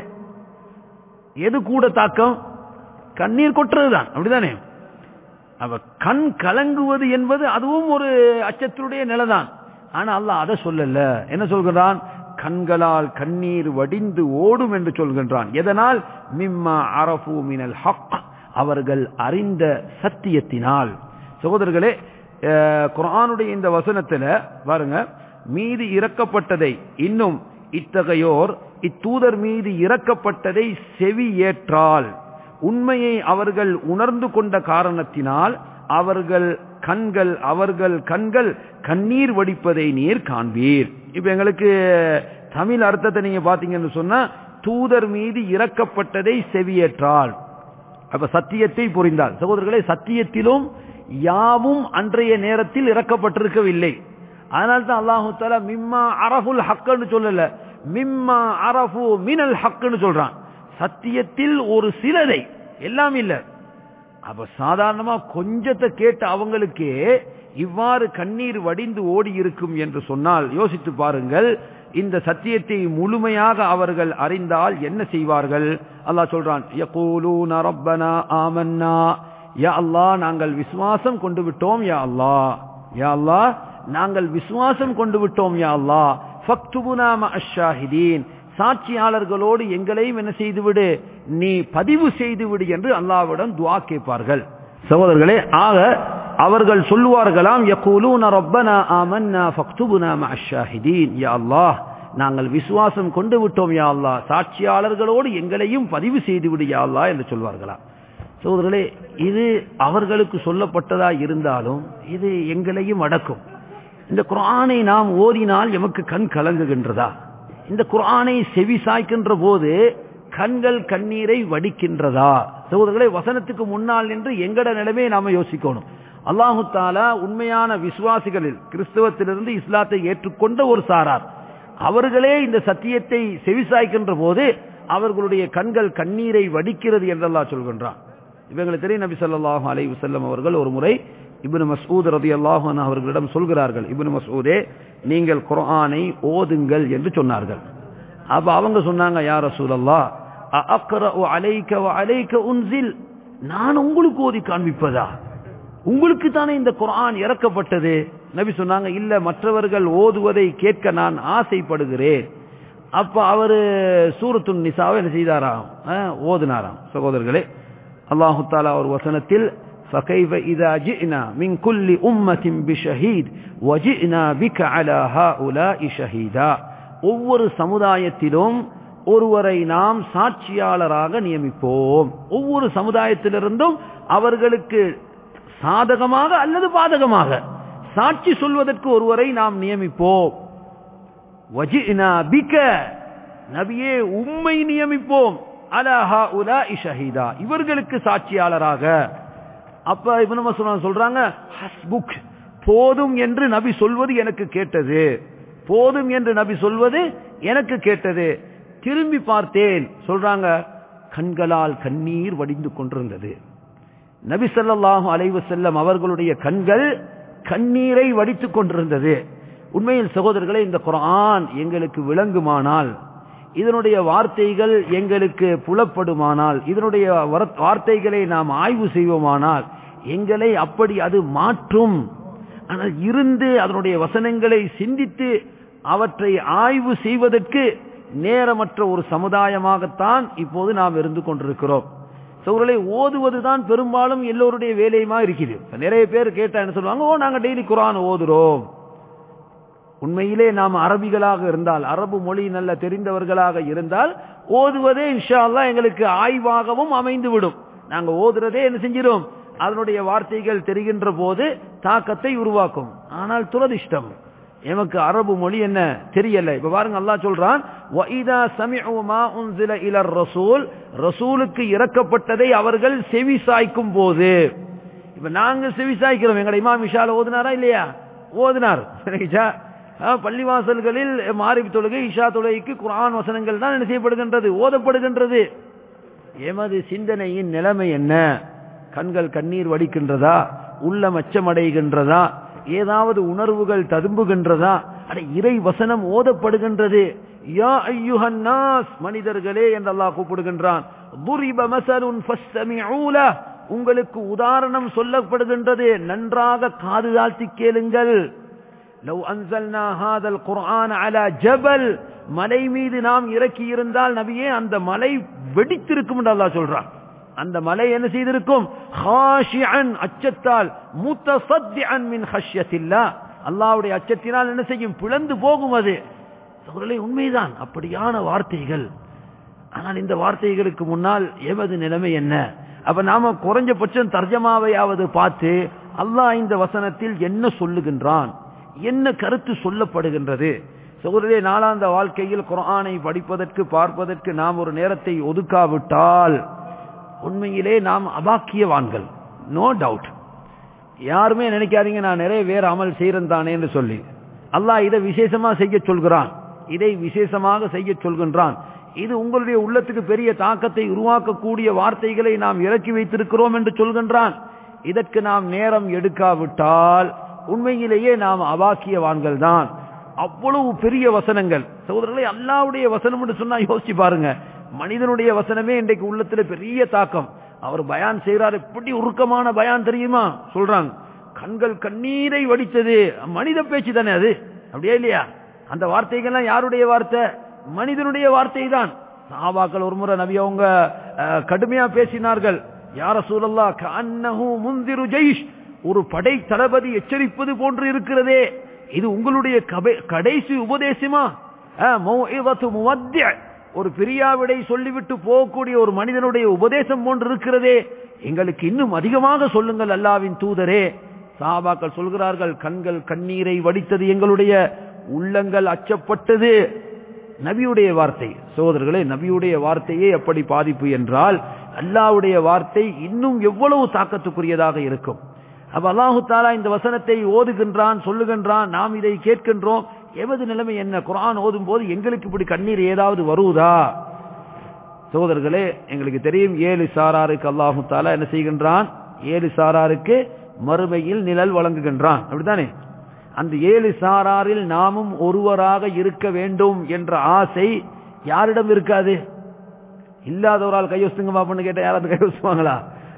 எது கூட தாக்கம் கண்ணீர் கொட்டுறது தான் அப்படிதானே அவ கண் கலங்குவது என்பது அதுவும் ஒரு அச்சத்தினுடைய நிலைதான் ஆனா அல்லாஹ் அதை சொல்லல என்ன சொல்கிறான் கண்களால் கண்ணீர் வடிந்து ஓடும் என்று சொல்கின்றான் எதனால் மிம்மா அரபு மினல் ஹக் அவர்கள் அறிந்த சத்தியத்தினால் சகோதரர்களே அஹ், குர்ஆனுடைய இந்த வசனத்துல பாருங்க மீது இறக்கப்பட்டதை இன்னும் இத்தகையோர் இத்தூதர் மீது இறக்கப்பட்டதை செவி ஏற்றால் உண்மையை அவர்கள் உணர்ந்து கொண்ட காரணத்தினால் அவர்கள் கண்கள் அவர்கள் கண்கள் கண்ணீர் வடிப்பதை நீர் காண்பீர் இப்ப எங்களுக்கு தமிழ் அர்த்தத்தை நீங்க பாத்தீங்கன்னு சொன்னா தூதர் மீது இறக்கப்பட்டதை செவியேற்றால் அப்ப சத்தியத்தை புரிந்தால் சகோதரர்களே சத்தியத்திலும் யாவும் அன்றைய நேரத்தில் இறக்கப்பட்டிருக்கவில்லை அதனால தான் அல்லாஹு தாலா மிம்மா அரஃபுல் ஹக்குன்னு சொல்லல மிம்மா அரஃபு மினல் ஹக்குன்னு சொல்றான் சத்தியத்தில் ஒரு சிலதை எல்லாம் இல்ல அப்ப சாதாரணமா கொஞ்சத்தை கேட்ட அவங்களுக்கே இவ்வாறு கண்ணீர் வடிந்து ஓடி இருக்கும் என்று சொன்னால் யோசித்து பாருங்கள் இந்த சத்தியத்தை முழுமையாக அவர்கள் அறிந்தால் என்ன செய்வார்கள் அல்லாஹ் சொல்றான் யகூலூன ரப்பனா ஆமன்னா யா அல்லாஹ் நாங்கள் விசுவாசம் கொண்டு விட்டோம் யா அல்லாஹ் யா அல்லாஹ் நாங்கள் விசுவாசம் கொண்டு விட்டோம் யா அல்லாஹ் ஃபக்துபுனா மஅஷாஹிதீன் சாட்சியாளர்களோடு எங்களையும் என்ன செய்துவிடு நீ பதிவு செய்துவிடு என்று அல்லாஹ்விடம் துஆ கேட்பார்கள் சகோதரர்களே ஆக அவர்கள் சொல்லுவார்களாம் யகூலூன ரப்பனா ஆமன்னா ஃபக்துபுனா மஅஷாஹிதீன் யா அல்லாஹ் நாங்கள் விசுவாசம் கொண்டு விட்டோம் யா அல்லாஹ் சாட்சியாளர்களோடு எங்களையும் பதிவு செய்து விடு யா அல்லாஹ் என்று சொல்வார்களாம் சகோதரர்களே இது அவர்களுக்கு சொல்லப்பட்டதா இருந்தாலும் இது எங்களையும் அடக்கும் இந்த குர்ஆனை நாம் ஓதினால் எமக்கு கண் கலங்குகின்றதா இந்த குர்ஆனை செவி சாய்க்கின்ற போது கண்கள் கண்ணீரை வடிக்கின்றதா சகோதரர்களே வசனத்துக்கு முன்னால் நின்று எங்கட நிலைமையை நாம யோசிக்கணும் அல்லாஹு தாலா உண்மையான விசுவாசிகளில் கிறிஸ்தவத்திலிருந்து இஸ்லாத்தை ஏற்றுக்கொண்ட ஒரு சாரார் அவர்களே இந்த சத்தியத்தை செவிசாய்க்கின்ற போது அவர்களுடைய கண்கள் கண்ணீரை வடிக்கிறது என்றெல்லாம் சொல்கின்றான் இவங்களுக்கு தெரியும் நபி ஸல்லல்லாஹு அலைஹி வஸல்லம் அவர்கள் ஒரு முறை இப்னு மஸ்ஊத் ரலியல்லாஹு அன்ஹு அவர்களிடம் சொல்கிறார்கள் இப்னு மஸ்ஊதே நீங்கள் குர்ஆனை ஓதுங்கள் என்று சொன்னார்கள் அப்ப அவங்க சொன்னாங்க யா ரசூலல்லாஹ் அக்ரஉ அலைக வ அலைக உன்சில் நான் உங்களுக்கு ஓதி காண்பிப்பதா உங்களுக்கு தானே இந்த குர்ஆன் இறக்கப்பட்டது நபி சொன்னாங்க இல்ல மற்றவர்கள் ஓதுவதை கேட்க நான் ஆசைப்படுகிறேன் அப்ப அவரு சூரத்துன் நிசாவை என்ன செய்தாராம் அஹ், ஓதுனாராம் சகோதரர்களே அல்லாஹு தாலா ஒரு வசனத்தில் فكيف إذا جئنا من كل أمة بشهيد وجئنا بك على هؤلاء شهيدا ஒவ்வொரு சமுதாயத்திலும் ஒருவரை நாம் சாட்சியாளராக நியமிப்போம் ஒவ்வொரு சமுதாயத்திலிருந்தும் அவர்களுக்கு சாதகமாக அல்லது பாதகமாக சாட்சி சொல்வதற்கு ஒருவரை நாம் நியமிப்போம் வஜினா பிக நபியே உம்மை நியமிப்போம் அலஹா உலா ஷஹீதா இவர்களுக்கு சாட்சியாளராக அப்ப இப்னு மசூத் சொல்றாங்க ஹஸ்புக் போதும் என்று நபி சொல்வது எனக்கு கேட்டது போதும் என்று நபி சொல்வது எனக்கு கேட்டது திரும்பி பார்த்தேன் சொல்றாங்க கண்களால் கண்ணீர் வடிந்து கொண்டிருந்தது நபி ஸல்லல்லாஹு அலைஹி வஸல்லம் அவர்களுடைய கண்கள் கண்ணீரை வடித்துக் கொண்டிருந்தது உண்மையில் சகோதரர்களே இந்த குர்ஆன் எங்களுக்கு விளங்குமானால் இதனுடைய வார்த்தைகள் எங்களுக்கு புலப்படுமானால் இதனுடைய வர- வார்த்தைகளை நாம் ஆய்வு செய்வோமானால் எங்களை அப்படி அது மாற்றும் ஆனால் இருந்து அதனுடைய வசனங்களை சிந்தித்து அவற்றை ஆய்வு செய்வதற்கு நேரமற்ற ஒரு சமுதாயமாகத்தான் இப்போது நாம் இருந்து கொண்டிருக்கிறோம் சோழலை ஓதுவதுதான் பெரும்பாலும் எல்லோருடைய வேலையுமா இருக்குது இப்ப நிறைய பேர் கேட்டா என்ன சொல்லுவாங்க ஓ நாங்க டெய்லி குரான் ஓதுறோம் உண்மையிலே நாம் அரபிகளாக இருந்தால் அரபு மொழி நல்ல தெரிந்தவர்களாக இருந்தால் ஓதுவதே இன்ஷா அல்லாஹ் எங்களுக்கு ஆய்வாகவும் அமைந்து விடும் நாங்க ஓதுறதே என்ன செஞ்சிடும் அதனுடைய வார்த்தைகள் தெரிகின்ற போது தாக்கத்தை உருவாக்கும் ஆனால் துரதிஷ்டம் எமக்கு அரபு மொழி என்ன தெரியல இப்ப பாருங்க அல்லாஹ் சொல்றான் وَإِذَا سَمِعُوا مَا أُنزِلَ إِلَى الرَّسُولِ ரசூலுக்கு இறக்கப்பட்டதை அவர்கள் செவி சாய்க்கும் போது இப்ப நாங்க செவி சாய்க்கிறோம் எங்கட இமாம் இஷால ஓதுனாரா இல்லையா ஓதுனார் சரிங்களா? அஹ், பள்ளிவாசல்களில் மாரிப் தொழுகை இஷா தொழுகைக்கு குர்ஆன் வசனங்கள் தான் என்ன செய்யப்படுகின்றது ஓதப்படுகின்றது எமது சிந்தனையின் நிலைமை என்ன கண்கள் கண்ணீர் வடிக்கின்றதா உள்ளம் அச்சமடைகின்றதா ஏதாவது உணர்வுகள் ததும்புகின்றதா அட இறை வசனம் ஓதப்படுகின்றது யா ஐயுஹன் நாஸ் மனிதர்களே என்று அல்லாஹ் கூப்பிடுகின்றான் துரிப மசலுன் ஃபஸ்தமிஊ லஹ். உங்களுக்கு உதாரணம் சொல்லப்படுகின்றது நன்றாக காது தாழ்த்தி கேளுங்கள் லவ் அன்சல்னா ஹாதல் குர்ஆன் அலா ஜபல் மலை மீது நாம் இறக்கி இருந்தால் நபியே அந்த மலை வெடித்திருக்கும் என்று அல்லாஹ் சொல்றான் அந்த மலை என்ன செய்திருக்கும் ஹாஷிஅன் அச்சத்தால் முத்தசத்திஅன் மின் ஹஷ்யத்தில்லா அல்லாஹ்வுடைய அச்சத்தினால் என்ன செய்யும் பிளந்து போகும் அது சகோதரர்களே உண்மைதான் அப்படியான வார்த்தைகள் ஆனால் இந்த வார்த்தைகளுக்கு முன்னால் எமது நிலைமை என்ன அப்ப நாம குறைஞ்சபட்சம் தர்ஜமாவையாவது பார்த்து அல்லாஹ் இந்த வசனத்தில் என்ன சொல்லுகின்றான் என்ன கருத்து சொல்லப்படுகின்றது சகோதரே நாளாந்த வாழ்க்கையில் குர்ஆனை படிப்பதற்கு பார்ப்பதற்கு நாம் ஒரு நேரத்தை ஒதுக்காவிட்டால் உண்மையிலே நாம் அபாக்கியவான்கள் நோ டவுட் யாருமே நினைக்காதீங்க நான் நிறைய வேற அமல் செய்யறேன் தானே என்று சொல்லி அல்லாஹ் இதை விசேஷமா செய்ய சொல்கிறான் இதை விசேஷமாக செய்ய சொல்கின்றான் இது உங்களுடைய உள்ளத்துக்கு பெரிய தாக்கத்தை உருவாக்கக்கூடிய வார்த்தைகளை நாம் இறக்கி வைத்திருக்கிறோம் என்று சொல்கின்றான் இதற்கு நாம் நேரம் எடுக்காவிட்டால் உண்மையிலேயே நாம் அபாக்கியவான்கள் தான் அவ்வளவு பெரிய வசனங்கள் சகோதரர்களை அல்லாவுடைய வசனம் என்று சொன்னா யோசிச்சு பாருங்க மனிதனுடைய வசனமே இன்றைக்கு உள்ளத்துல பெரிய தாக்கம் அவர் பயான் செய்யறார் எப்படி உருக்கமான பயான் தெரியுமா சொல்றாங்க கண்கள் கண்ணீரை வடித்தது மனித பேச்சு தானே அது அப்படியே இல்லையா அந்த வார்த்தைகள்லாம் யாருடைய வார்த்தை மனிதனுடைய வார்த்தை தான் சாபாக்கள் ஒரு முறை நபி அவங்க அஹ், கடுமையா பேசினார்கள் யார சூழல்லா கண்ணஹு முந்திரு ஜெயிஷ் ஒரு படை தளபதி எச்சரிப்பது போன்று இருக்கிறதே இது உங்களுடைய கபை- கடைசி உபதேசமா அஹ், மௌஇதத்து முவத்திய. ஒரு பிரியாவிடை சொல்லிவிட்டு போகக்கூடிய ஒரு மனிதனுடைய உபதேசம் போன்று இருக்கிறதே எங்களுக்கு இன்னும் அதிகமாக சொல்லுங்கள் அல்லாவின் தூதரே சாபாக்கள் சொல்கிறார்கள் கண்கள் கண்ணீரை வடித்தது எங்களுடைய உள்ளங்கள் அச்சப்பட்டது நபியுடைய வார்த்தை சகோதரர்களே நபியுடைய வார்த்தையே எப்படி பாதிப்பு என்றால் அல்லாஹ்வுடைய வார்த்தை இன்னும் எவ்வளவு தாக்கத்துக்குரியதாக இருக்கும் அப்ப அல்லாஹு தாலா இந்த வசனத்தை ஓதுகின்றான் சொல்லுகின்றான் நாம் இதை கேட்கின்றோம் எமது நிலைமை என்ன குர்ஆன் ஓதும் போது எங்களுக்கு இப்படி கண்ணீர் ஏதாவது வருவதா சகோதரர்களே எங்களுக்கு தெரியும் ஏழு சாராருக்கு அல்லாஹு தாலா என்ன செய்கின்றான் ஏழு சாராருக்கு மறுமையில் நிழல் வழங்குகின்றான் அப்படித்தானே அந்த ஏழு சாராரில் நாமும் ஒருவராக இருக்க வேண்டும் என்ற ஆசை யாரிடம் இருக்காது இல்லாத ஒரு ஆள் கையொசுங்க பாப்பன்னு கேட்ட யாராவது கையொசுவாங்களா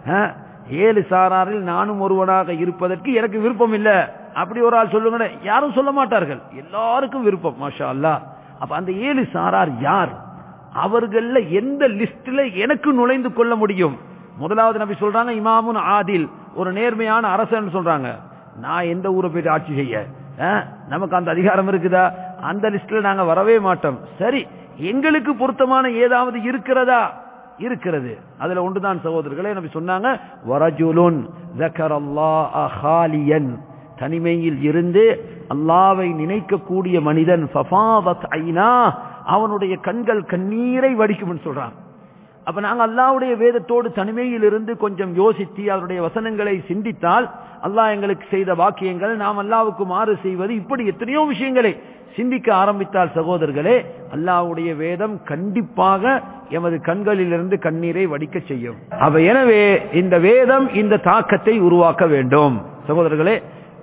ஏழு சாராரில் நானும் ஒருவனாக இருப்பதற்கு எனக்கு விருப்பம் இல்ல அப்படி ஒரு ஆள் சொல்லுங்க யாரும் சொல்ல மாட்டார்கள் எல்லாருக்கும் விருப்பம் மாஷா அல்லாஹ் அப்ப அந்த ஏழு சாரார் யார் அவர்கள்ல எந்த லிஸ்ட்ல எனக்கு நுழைந்து கொள்ள முடியும் முதலாவது நபி சொல்றாங்க இமாமுன் ஆதில் ஒரு நேர்மையான அரசன் சொல்றாங்க நான் எந்த ஊரை போயிட்டு ஆட்சி செய்ய அஹ், நமக்கு அந்த அதிகாரம் இருக்குதா அந்த லிஸ்ட்ல நாங்க வரவே மாட்டோம் சரி எங்களுக்கு பொருத்தமான ஏதாவது இருக்கிறதா இருக்கிறது அதுல ஒன்றுதான் சகோதரர்களே நபி சொன்னாங்க வரஜுலுன் ذكرالله خاليا தனிமையில் இருந்து அல்லாவை நினைக்கக்கூடிய மனிதன் ஃபஃபாதத் ஐனா அவனுடைய கண்கள் கண்ணீரை வடிக்கும்னு சொல்றான் அப்ப நாங்க அல்லாஹ்வுடைய வேதத்தோடு தனிமையில் இருந்து கொஞ்சம் யோசித்து அவருடைய வசனங்களை சிந்தித்தால் அல்லாஹ் எங்களுக்கு செய்த வாக்கியங்கள் நாம் அல்லாஹ்வுக்கு மாறு செய்வது இப்படி எத்தனையோ விஷயங்களை சிந்திக்க ஆரம்பித்தால் சகோதரர்களே அல்லாஹ்வுடைய வேதம் கண்டிப்பாக எமது கண்களிலிருந்து கண்ணீரை வடிக்க செய்யும் அப்ப எனவே இந்த வேதம் இந்த தாக்கத்தை உருவாக்க வேண்டும் சகோதரர்களே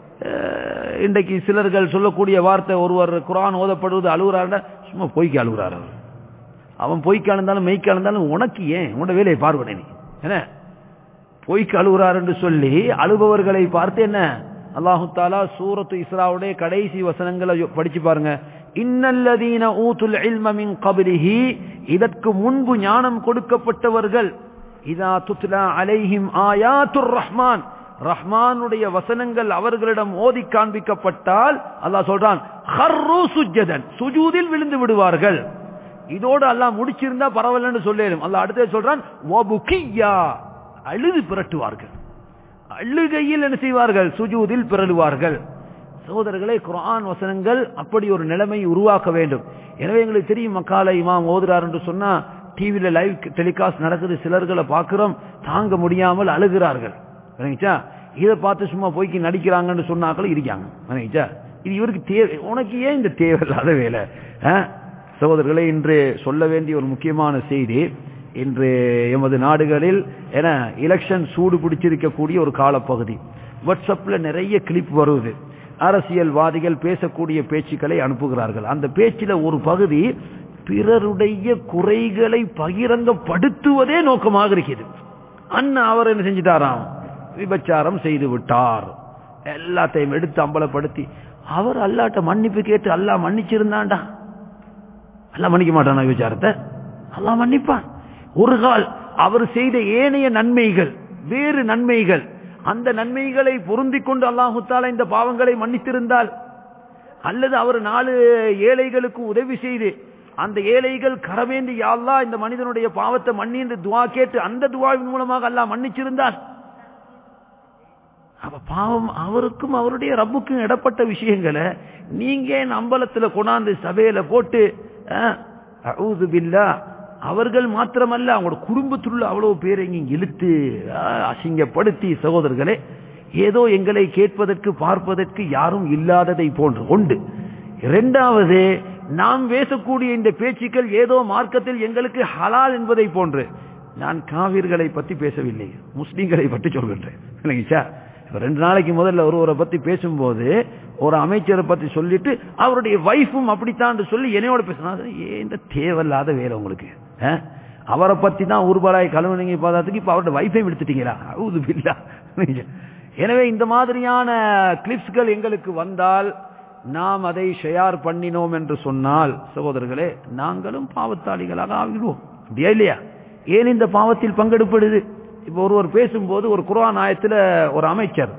அஹ், இன்றைக்கு சிலர்கள் சொல்லக்கூடிய வார்த்தை ஒருவர் குரான் ஓதப்படுவது அழுகுறாருன்னா சும்மா பொய்க்கு அழுகுறாரு அவர். அவன் பொய்க்கு அழுந்தாலும் மெய்க்கு அழுந்தாலும் உனக்கு ஏன் உன்னோட வேலையை பார்வனே நீ என்ன பொய்க்கு அழுகுறார் என்று சொல்லி அழுபவர்களை பார்த்து என்ன அல்லாஹு தாலா சூரத்து இஸ்ராவுடைய கடைசி வசனங்களை படிச்சு பாருங்க இன்னல்லதீன ஊத்துல் இல்ம மின் கபிலிஹி இதற்கு முன்பு ஞானம் கொடுக்கப்பட்டவர்கள் இதா துத்லா அலைஹிம் ஆயாத்துர் ரஹ்மான் ரஹ்மானுடைய வசனங்கள் அவர்களிடம் ஓதி காண்பிக்கப்பட்டால் அல்லாஹ் சொல்றான் ஹர்ரு சுஜ்ஜதன் சுஜூதில் விழுந்து விடுவார்கள் இதோடு அல்லாஹ் முடிச்சிருந்தா பரவாயில்லன்னு சொல்லேலும் அல்லாஹ் அடுத்து சொல்றான் வபுகியா அழுது பிரட்டுவார்கள் அழுகையில் என்ன செய்வார்கள் சுஜூதில் பிறழுவார்கள் சகோதரர்களே குர்ஆன் வசனங்கள் அப்படி ஒரு நிலைமை உருவாக்க வேண்டும் எனவே எங்களுக்கு தெரியும் மக்கால இமாம் ஓதுறார் என்று சொன்னா டிவியில லைவ் டெலிகாஸ்ட் நடக்குது சிலர்களை பார்க்கிறோம் தாங்க முடியாமல் அழுகிறார்கள் விளங்கிச்சா இதை பார்த்து சும்மா போய்க்கு நடிக்கிறாங்கன்னு சொன்னாக்களும் இருக்காங்க விளங்கிச்சா இது இவருக்கு தேவை உனக்கு ஏன் இந்த தேவையில்லாத வேலை ஆ? சகோதரர்களே இன்று சொல்ல வேண்டிய ஒரு முக்கியமான செய்தி இன்று எமது நாடுகளில் என எலெக்ஷன் சூடு பிடிச்சிருக்கக்கூடிய ஒரு காலப்பகுதி வாட்ஸ்அப்ல நிறைய கிளிப் வருது அரசியல்வாதிகள் பேசக்கூடிய பேச்சுக்களை அனுப்புகிறார்கள் அந்த பேச்சில ஒரு பகுதி பிறருடைய குறைகளை பகிரங்கப்படுத்துவதே நோக்கமாக இருக்கிறது அண்ணா அவர் என்ன செஞ்சிட்டாராம் விபச்சாரம் செய்து விட்டார் எல்லாத்தையும் எடுத்து அம்பலப்படுத்தி அவர் அல்லாட்ட மன்னிப்பு கேட்டு அல்லாஹ் மன்னிச்சிருந்தாண்டா அல்லாஹ் மன்னிக்க மாட்டானா விபச்சாரத்தை அல்லாஹ் மன்னிப்பான் ஒரு கால் அவர் செய்த ஏனைய நன்மைகள் வேறு நன்மைகள் அந்த நன்மைகளை பொருந்திக் கொண்டு அல்லாஹு தாலா இந்த பாவங்களை மன்னித்திருந்தால் அல்லது அவர் நாலு ஏழைகளுக்கு உதவி செய்து அந்த ஏழைகள் கரவேண்டி யாழ்லா இந்த மனிதனுடைய பாவத்தை மன்னி என்று துவா கேட்டு அந்த துவாவின் மூலமாக அல்லாஹ் மன்னிச்சிருந்தார் அப்ப பாவம் அவருக்கும் அவருடைய ரப்புக்கும் இடப்பட்ட விஷயங்களை நீங்க என் அம்பலத்துல கொண்டாந்து சபையில போட்டு அவுது பில்லா அவர்கள் மாத்திரமல்ல அவங்களோட குடும்பத்துள்ள அவ்வளவு பேரை இங்க இழுத்து அஹ், அசிங்கப்படுத்தி சகோதரர்களே ஏதோ எங்களை கேட்பதற்கு பார்ப்பதற்கு யாரும் இல்லாததை போன்று உண்டு இரண்டாவது நாம் பேசக்கூடிய இந்த பேச்சுக்கள் ஏதோ மார்க்கத்தில் எங்களுக்கு ஹலால் என்பதை போன்று நான் காவிர்களை பத்தி பேசவில்லை முஸ்லிம்களை பற்றி சொல்கின்றேன் இல்லைங்க இப்ப ரெண்டு நாளைக்கு முதல்ல ஒருவரை பத்தி பேசும்போது ஒரு அமைச்சரை பத்தி சொல்லிட்டு அவருடைய வைஃபும் அப்படித்தான் சொல்லி என்னையோட பேசினா ஏன் இந்த தேவையில்லாத வேலை உங்களுக்கு ஆ? அவரை பத்தி தான் ஊர்வலாய் கழுவுனீங்க பார்த்ததுக்கு இப்ப அவருடைய வைஃபை எடுத்துட்டீங்களா அவுது பில்லா எனவே இந்த மாதிரியான கிளிப்ஸ்கள் எங்களுக்கு வந்தால் நாம் அதை ஷேர் பண்ணினோம் என்று சொன்னால் சகோதரர்களே நாங்களும் பாவத்தாளிகளாக ஆகிடுவோம் அப்படியா இல்லையா ஏன் இந்த பாவத்தில் பங்கெடுப்படுது இப்ப ஒருவர் பேசும்போது ஒரு குர்ஆன் ஆயத்துல ஒரு அமைச்சர்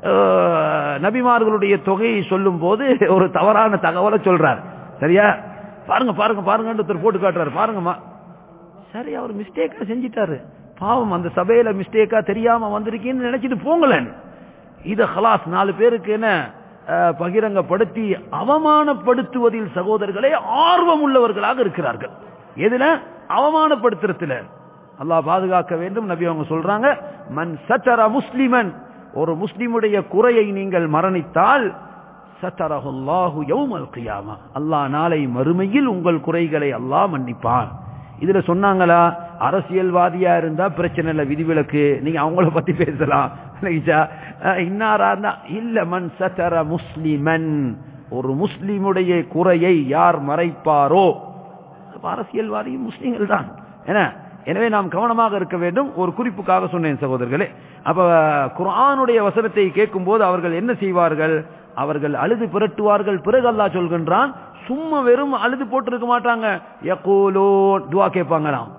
அஹ், நபிமார்களுடைய தொகையை சொல்லும் போது ஒரு தவறான தகவலை சொல்றார் சரியா பாருங்க பாருங்க பாருங்கன்னு ஒருத்தர் போட்டு காட்டுறாரு பாருங்கம்மா சரி அவர் மிஸ்டேக்கா செஞ்சிட்டாரு பாவம் அந்த சபையில மிஸ்டேக்கா தெரியாம வந்திருக்கீன்னு நினைச்சிட்டு போங்களேன் இத ஹலாஸ் நாலு பேருக்கு என்ன அஹ், பகிரங்கப்படுத்தி அவமானப்படுத்துவதில் சகோதரர்களே ஆர்வம் உள்ளவர்களாக இருக்கிறார்கள் எதுல அவமானப்படுத்துறதுல அல்லாஹ் பாதுகாக்க வேண்டும் நபி அவங்க சொல்றாங்க மன் சத்தர முஸ்லிமன் ஒரு முஸ்லிமுடைய குறையை நீங்கள் மரணித்தால் சத்தரஹுல்லாஹு யௌமல் கியாமா அல்லாஹ் நாளை மறுமையில் உங்கள் குறைகளை அல்லாஹ் மன்னிப்பான் இதுல சொன்னாங்களா அரசியல்வாதியா இருந்தா பிரச்சனை இல்ல விதிவிலக்கு நீங்க அவங்கள பத்தி பேசலாம் இல்லைங்களா? அஹ் இன்னாரா இருந்தா இல்ல மன் சத்தர முஸ்லிமன் ஒரு முஸ்லிமுடைய குறையை யார் மறைப்பாரோ அப்ப அரசியல்வாதியும் முஸ்லீம்கள் தான் என்ன எனவே நாம் கவனமாக இருக்க வேண்டும் ஒரு குறிப்புக்காக சொன்னேன் சகோதரர்களே அப்ப குர்ஆனுடைய வசனத்தை கேட்கும் போது அவர்கள் என்ன செய்வார்கள் அவர்கள் அழுது புரட்டுவார்கள் பிறகு அல்லாஹ் சொல்கின்றான் சும்மா வெறும் அழுது போட்டு இருக்க மாட்டாங்க யகூலூ துவா கேட்பாங்களாம்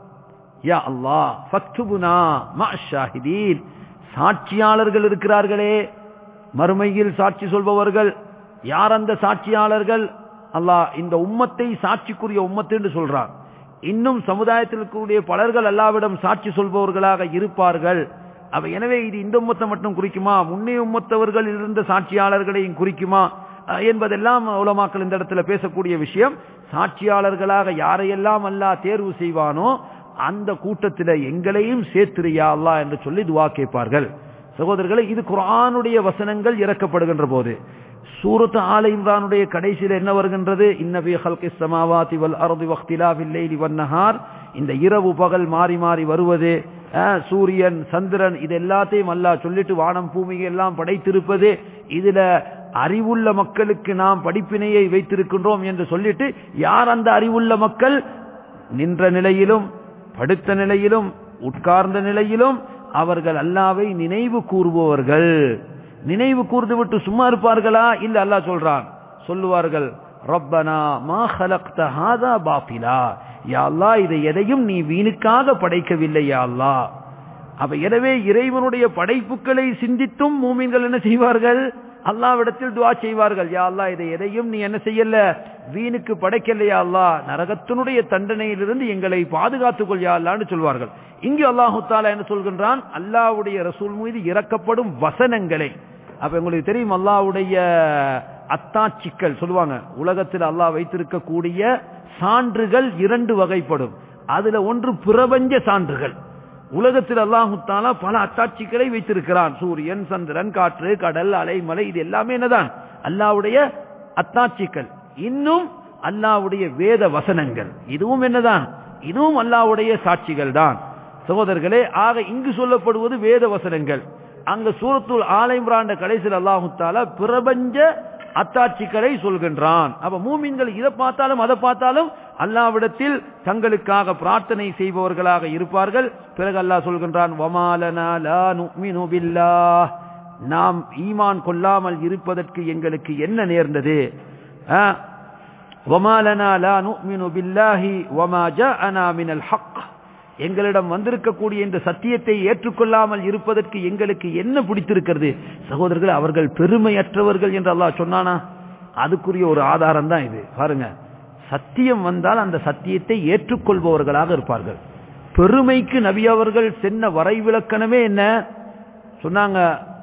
யா அல்லாஹ் ஃபக்துபுனா மா ஷாஹிதீன் சாட்சியாளர்கள் இருக்கிறார்களே மறுமையில் சாட்சி சொல்பவர்கள் யார் அந்த சாட்சியாளர்கள் அல்லாஹ் இந்த உம்மத்தை சாட்சிக்குரிய உம்மத்து என்று சொல்றான் இன்னும் சமுதாயத்தில் இருக்கக்கூடிய பலர்கள் அல்லாவிடம் சாட்சி சொல்பவர்களாக இருப்பார்கள் அப்ப எனவே இது இந்த உம்மத்தை மட்டும் குறிக்குமா முன்னே உம்மத்தவர்கள் இருந்த சாட்சியாளர்களையும் குறிக்குமா அஹ், என்பதெல்லாம் உலமாக்கள் இந்த இடத்துல பேசக்கூடிய விஷயம் சாட்சியாளர்களாக யாரையெல்லாம் அல்லாஹ் தேர்வு செய்வானோ அந்த கூட்டத்தில் எங்களையும் சேர்த்திரியா அல்லாஹ் என்று சொல்லி துவா கேட்பார்கள் சகோதரர்களே இது குர்ஆனுடைய வசனங்கள் இறக்கப்படுகின்ற போது சூரத் ஆல இம்ரானுடைய கடைசியில் என்ன வருகின்றது இன்னபி ஹல்கி சமாவாதி வல் அர்தி வக்திலாஃபில் லைலி வன் நஹார் இந்த இரவு பகல் மாறி மாறி வருவது அஹ், சூரியன் சந்திரன் இது எல்லாத்தையும் அல்லாஹ் சொல்லிட்டு வானம் பூமி எல்லாம் படைத்திருப்பது இதுல அறிவுள்ள மக்களுக்கு நாம் படிப்பினையை வைத்திருக்கின்றோம் என்று சொல்லிட்டு யார் அந்த அறிவுள்ள மக்கள் நின்ற நிலையிலும் படுத்த நிலையிலும் உட்கார்ந்த நிலையிலும் அவர்கள் அல்லாவை நினைவு கூறுபவர்கள் நினைவு கூர்ந்து விட்டு சும்மா இருப்பார்களா இல்ல அல்லாஹ் சொல்றான் சொல்லுவார்கள் ரப்பனா மா خلقت هذا باطلا யா அல்லாஹ் இதை எதையும் நீ வீணுக்காக படைக்கவில்லை யா அல்லாஹ் அப்ப எனவே இறைவனுடைய படைப்புகளை சிந்தித்தும் மூமின்கள் என்ன செய்வார்கள் அல்லாவிடத்தில் துஆ செய்வார்கள் யா அல்லாஹ் இதை எதையும் நீ என்ன செய்யல வீணுக்கு படைக்கலையா அல்லாஹ் நரகத்தினுடைய தண்டனையிலிருந்து எங்களை பாதுகாத்துக் கொள் யா அல்லாஹ்னு சொல்வார்கள் இங்கு அல்லாஹு தாலா என்ன சொல்கின்றான் அல்லாஹ்வுடைய ரசூல் மீது இறக்கப்படும் வசனங்களை அப்ப உங்களுக்கு தெரியும் அல்லாஹ்வுடைய அத்தாட்சிகள் சொல்லுவாங்க உலகத்தில் அல்லாஹ் வைத்திருக்கக்கூடிய சான்றுகள் இரண்டு வகைப்படும் அதுல ஒன்று பிரபஞ்ச சான்றுகள் உலகத்தில் அல்லாஹு தாலா பல அத்தாட்சிகளை வைத்திருக்கிறான் சூரியன் சந்திரன் காற்று கடல் அலை மலை இது எல்லாமே என்னதான் அல்லாஹ்வுடைய அத்தாட்சிகள் இன்னும் அல்லாஹ்வுடைய வேத வசனங்கள் இதுவும் என்னதான் இதுவும் அல்லாஹ்வுடைய சாட்சிகள் தான் சகோதரர்களே ஆக இங்கு சொல்லப்படுவது வேத வசனங்கள் அங்க சூரத்துல் ஆலைம்ராண்ட கடைசியில் அல்லாஹு தாலா பிரபஞ்ச அத்தாட்சிகளை சொல்கின்றான் அப்ப மூமின்கள் இதை பார்த்தாலும் அதை பார்த்தாலும் அல்லாவிடத்தில் தங்களுக்காக பிரார்த்தனை செய்பவர்களாக இருப்பார்கள் பிறகு அல்லாஹ் சொல்கின்றான் வமாலனா லா நுமினு பில்லாஹ் நாம் ஈமான் கொள்ளாமல் இருப்பதற்கு எங்களுக்கு என்ன நேர்ந்தது ஆ? வமாலனா லா நுமினு பில்லாஹி வமா ஜாஅனா மினல் ஹக் எங்களிடம் வந்திருக்கக்கூடிய இந்த சத்தியத்தை ஏற்றுக்கொள்ளாமல் இருப்பதற்கு எங்களுக்கு என்ன பிடித்திருக்கிறது சகோதரர்கள் அவர்கள் பெருமையற்றவர்கள் என்று அல்லாஹ் சொன்னானா அதுக்குரிய ஒரு ஆதாரம் தான் இது பாருங்க சத்தியம் வந்தால் அந்த சத்தியத்தை ஏற்றுக்கொள்பவர்களாக இருப்பார்கள் பெருமைக்கு நபி அவர்கள் சென்ன வரைவிலக்கணமே என்ன சொன்னாங்க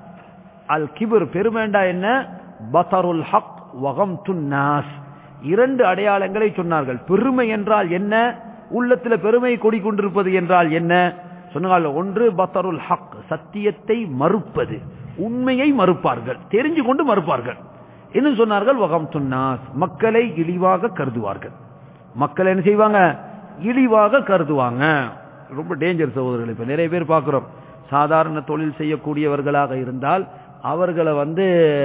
அல் கிபர் பெருமைண்டா என்ன பதருல் ஹக் வகம் துன்னாஸ் இரண்டு அடையாளங்களை சொன்னார்கள் பெருமை என்றால் என்ன உள்ளத்துல பெருமை கொடி கொண்டிருப்பது என்றால் என்ன சொன்னார்கள் ஒன்று பத்தருல் ஹக் சத்தியத்தை மறுப்பது உண்மையை மறுப்பார்கள் தெரிஞ்சு கொண்டு மறுப்பார்கள் இன்னும் சொன்னார்கள் வகம் துன்னாஸ் மக்களை இழிவாக கருதுவார்கள் மக்கள் என்ன செய்வாங்க இழிவாக கருதுவாங்க ரொம்ப டேஞ்சர் சகோதரர்கள் இப்ப நிறைய பேர் பார்க்கிறோம் சாதாரண தொழில் செய்யக்கூடியவர்களாக இருந்தால் அவர்களை வந்து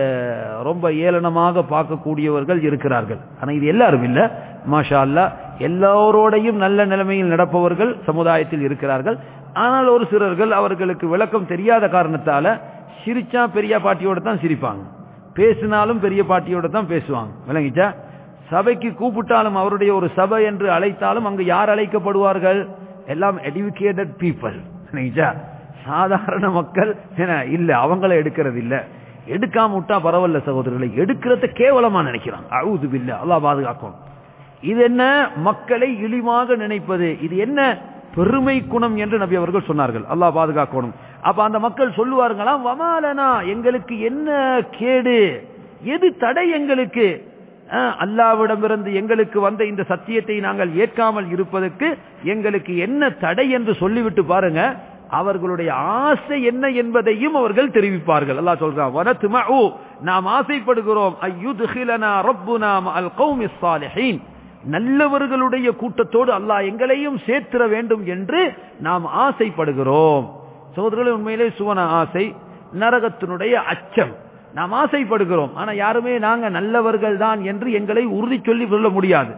ரொம்ப ஏளனமாக பார்க்கக்கூடியவர்கள் இருக்கிறார்கள் ஆனா இது எல்லாரும் இல்ல மாஷா அல்லா எல்லோரோடையும் நல்ல நிலைமையில் நடப்பவர்கள் சமுதாயத்தில் இருக்கிறார்கள் ஆனால் ஒரு சிலர்கள் அவர்களுக்கு விளக்கம் தெரியாத காரணத்தால சிரிச்சா பெரிய பாட்டியோட தான் சிரிப்பாங்க பேசினாலும் பெரிய பாட்டியோட தான் பேசுவாங்க விளங்கிச்சா சபைக்கு கூப்பிட்டாலும் அவருடைய ஒரு சபை என்று அழைத்தாலும் அங்கு யார் அழைக்கப்படுவார்கள் எல்லாம் எடுக்கேட்டட் பீப்புள் விளங்கிச்சா சாதாரண மக்கள் என்ன இல்ல அவங்கள எடுக்கிறது இல்ல எடுக்காம விட்டா பரவாயில்ல சகோதரர்களை எடுக்கிறத கேவலமா நினைக்கிறாங்க அழுது பில்ல அல்லா பாதுகாக்கும் இது என்ன மக்களை இழிவாக நினைப்பது இது என்ன பெருமை குணம் என்று நபி அவர்கள் சொன்னார்கள் அல்லாஹ் பாதுகாக்கணும் அப்ப அந்த மக்கள் சொல்லுவார்களாம் வமாலனா எங்களுக்கு என்ன கேடு எது தடை எங்களுக்கு அஹ், அல்லாவிடமிருந்து எங்களுக்கு வந்த இந்த சத்தியத்தை நாங்கள் ஏற்காமல் இருப்பதற்கு எங்களுக்கு என்ன தடை என்று சொல்லிவிட்டு பாருங்க அவர்களுடைய ஆசை என்ன என்பதையும் அவர்கள் தெரிவிப்பார்கள் அல்லாஹ் சொல்றான் வனத்துமஉ நாம் ஆசைப்படுகிறோம் ஐயுத்ஹிலனா ரப்புனா மஅல் கௌமிஸ் சாலிஹீன் நல்லவர்களுடைய கூட்டத்தோடு அல்லாஹ் எங்களையும் சேர்த்திட வேண்டும் என்று நாம் ஆசைப்படுகிறோம் சகோதரர்களே உண்மையிலே சுவன ஆசை நரகத்தினுடைய அச்சம் நாம் ஆசைப்படுகிறோம் ஆனா யாருமே நாங்க நல்லவர்கள் தான் என்று எங்களை உறுதி சொல்லி சொல்ல முடியாது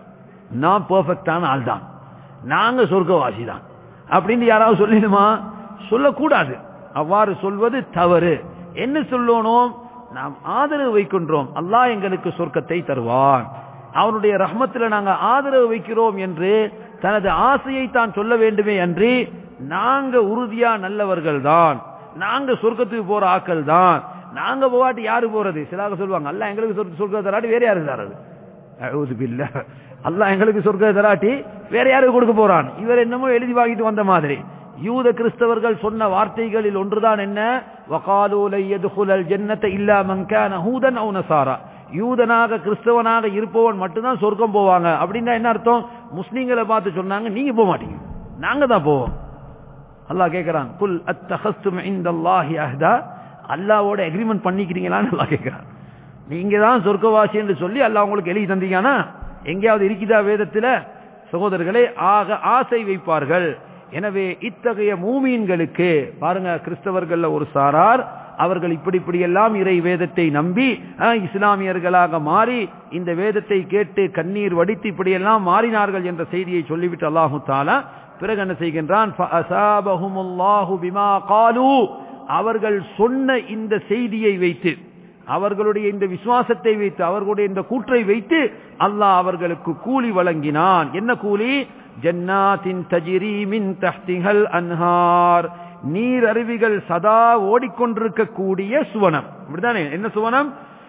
நான் பெர்ஃபெக்டான ஆள் தான் நாங்க சொர்க்கவாசி தான் அப்படின்னு யாராவது சொல்லிடுமா சொல்லக்கூடாது அவ்வாறு சொல்வது தவறு என்ன சொல்லணும் நாம் ஆதரவு வைக்கின்றோம் அல்லாஹ் எங்களுக்கு சொர்க்கத்தை தருவான் அவனுடைய ரஹ்மத்தில் நாங்க ஆதரவு வைக்கிறோம் என்று தனது ஆசையை தான் சொல்ல வேண்டுமே அன்றி நாங்க உறுதியா நல்லவர்கள் தான் நாங்க சொர்க்கத்துக்கு போற ஆக்கள் தான் நாங்க போவாட்டி யாரு போறது சிலாக சொல்லுவாங்க அல்ல எங்களுக்கு சொர்க்க- சொர்க்கத்தை தராட்டி வேற யாரு தராது அவுது பில்லா அல்லாஹ் எங்களுக்கு சொர்க்கத்தை தராட்டி வேற யாருக்கு கொடுக்க போறான் இவர் என்னமோ எழுதி வாங்கிட்டு வந்த மாதிரி யூத கிறிஸ்தவர்கள் சொன்ன வார்த்தைகளில் ஒன்றுதான் என்ன வகாலூலை எதுகுலல் ஜன்னத்தை இல்லா மங்கான ஹூதன் அவு நசாரா யூதனாக கிறிஸ்தவனாக இருப்பவன் மட்டும்தான் சொர்க்கம் போவாங்க அப்படின்னா என்ன அர்த்தம் முஸ்லீம்களை பார்த்து சொன்னாங்க நீங்க போக மாட்டீங்க நாங்க தான் போவோம் அல்லாஹ் கேட்கிறான் குல் அத்தஹஸ்தும் இந்தல்லாஹி அஹ்தா அல்லாஹ்வோட அக்ரிமெண்ட் பண்ணிக்கிறீங்களான்னு அல்லாஹ் கேட்கிறான் நீங்க தான் சொர்க்கவாசி என்று சொல்லி அல்லாஹ் உங்களுக்கு எழுதி தந்தீங்கன்னா எங்கேயாவது இருக்குதா வேதத்துல சகோதரர்களே ஆக ஆசை வைப்பார்கள் எனவே இத்தகைய மூமீன்களுக்கு பாருங்க கிறிஸ்தவர்கள்ல ஒரு சாரார் அவர்கள் இப்படி இப்படி எல்லாம் இறை வேதத்தை நம்பி அஹ், இஸ்லாமியர்களாக மாறி இந்த வேதத்தை கேட்டு கண்ணீர் வடித்து இப்படியெல்லாம் மாறினார்கள் என்ற செய்தியை சொல்லிவிட்டு அல்லாஹு தாலா பிறகு என்ன செய்கின்றான் فَأَثَابَهُمُ اللَّهُ بِمَا قَالُوا அவர்கள் சொன்ன இந்த செய்தியை வைத்து அவர்களுடைய இந்த விசுவாசத்தை வைத்து அவர்களுடைய இந்த கூற்றை வைத்து அல்லாஹ் அவர்களுக்கு கூலி வழங்கினான் என்ன கூலி ஜன்னாத்தின் தஜிரி மின் தஹ்திஹல் அன்ஹார் நீர் அருவிகள் சதா ஓடிக்கொண்டிருக்கக்கூடிய சுவனம் அப்படிதானே என்ன சுவனம்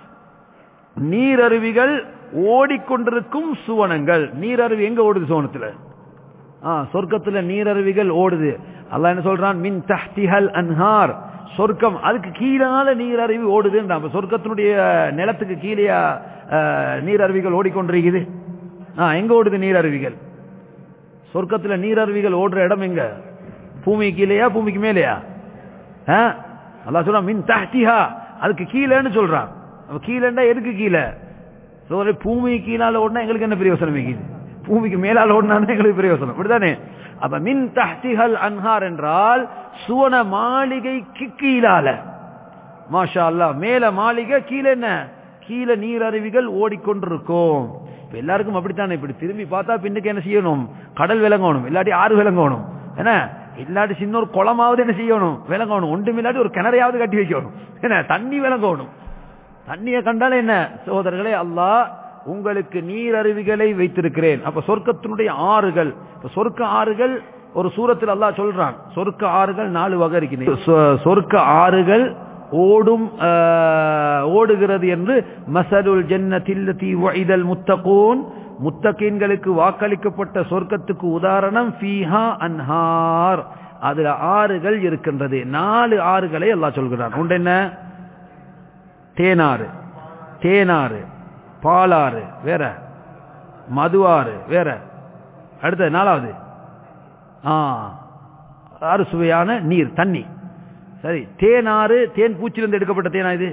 நீரருவிகள் ஓடிக்கொண்டிருக்கும் சுவனங்கள் நீரருவி எங்க ஓடுது சுவனத்துல ஆ, சொர்க்கத்துல நீரருவிகள் ஓடுது அல்லாஹ் என்ன சொல்றான் மின் தஹ்திஹல் அன்ஹார் சொர்க்கம் அதுக்கு கீழால நீரருவி ஓடுதுன்றான் அப்ப சொர்க்கத்தினுடைய நிலத்துக்கு கீழே நீரருவிகள் ஓடிக்கொண்டிருக்குது ஆ, எங்க ஓடுது நீரருவிகள் சொர்க்கத்துல நீரருவிகள் ஓடுற இடம் எங்க பூமி கீழேயா பூமிக்கு மேலேயா ஆ? அல்லாஹ் சொல்றான் மின் தஹ்திஹா அதுக்கு கீழேன்னு சொல்றான் அப்ப கீழேண்டா எதுக்கு கீழே சோதரி பூமி கீழால ஓடினா எங்களுக்கு என்ன பிரயோசனம் இருக்குது பூமிக்கு மேலால ஓடினா எங்களுக்கு பிரயோசனம் அப்படிதானே அப்ப மின் தஹ்திஹல் அன்ஹார் என்றால் சுவன மாளிகைக்கு கீழால மாஷா அல்லா மேல மாளிகை கீழே என்ன கீழே நீரருவிகள் ஓடிக்கொண்டிருக்கும் இப்ப எல்லாருக்கும் அப்படித்தானே இப்படி திரும்பி பார்த்தா பின்னுக்கு என்ன செய்யணும் கடல் விளங்கணும் இல்லாட்டி ஆறு விளங்கணும் என்ன இல்லாட்டி சின்ன ஒரு குளமாவது என்ன செய்யணும் விளங்கணும் ஒன்றும் இல்லாட்டி ஒரு கிணறையாவது கட்டி வைக்கணும் என்ன தண்ணி விளங்கணும் தண்ணியை கண்டாலே என்ன சகோதரர்களே அல்லாஹ் உங்களுக்கு நீரருவிகளை வைத்திருக்கிறேன் அப்ப சொர்க்கத்தினுடைய ஆறுகள் இப்ப சொர்க்க ஆறுகள் ஒரு சூரத்தில் அல்லாஹ் சொல்றான் சொர்க்க ஆறுகள் நாலு வகை இருக்குது சொ- சொர்க்க ஆறுகள் ஓடும் ஆஹ், ஓடுகிறது என்று மசலுல் ஜன்னத்தில்லதி வஇதல் முத்தகூன் முத்தகீன்களுக்கு வாக்களிக்கப்பட்ட சொர்க்கத்துக்கு உதாரணம் ஃபீஹா அன்ஹார் அதுல ஆறுகள் இருக்கின்றது நாலு ஆறுகளை அல்லாஹ் சொல்கிறான் உண்டு என்ன தேனாறு தேனாறு பாலாறு வேற மதுவாறு வேற அடுத்த நாலாவது ஆ ஆறு சுவையான நீர் தண்ணி சரி தேனாறு தேன் பூச்சிலிருந்து எடுக்கப்பட்ட தேனா இது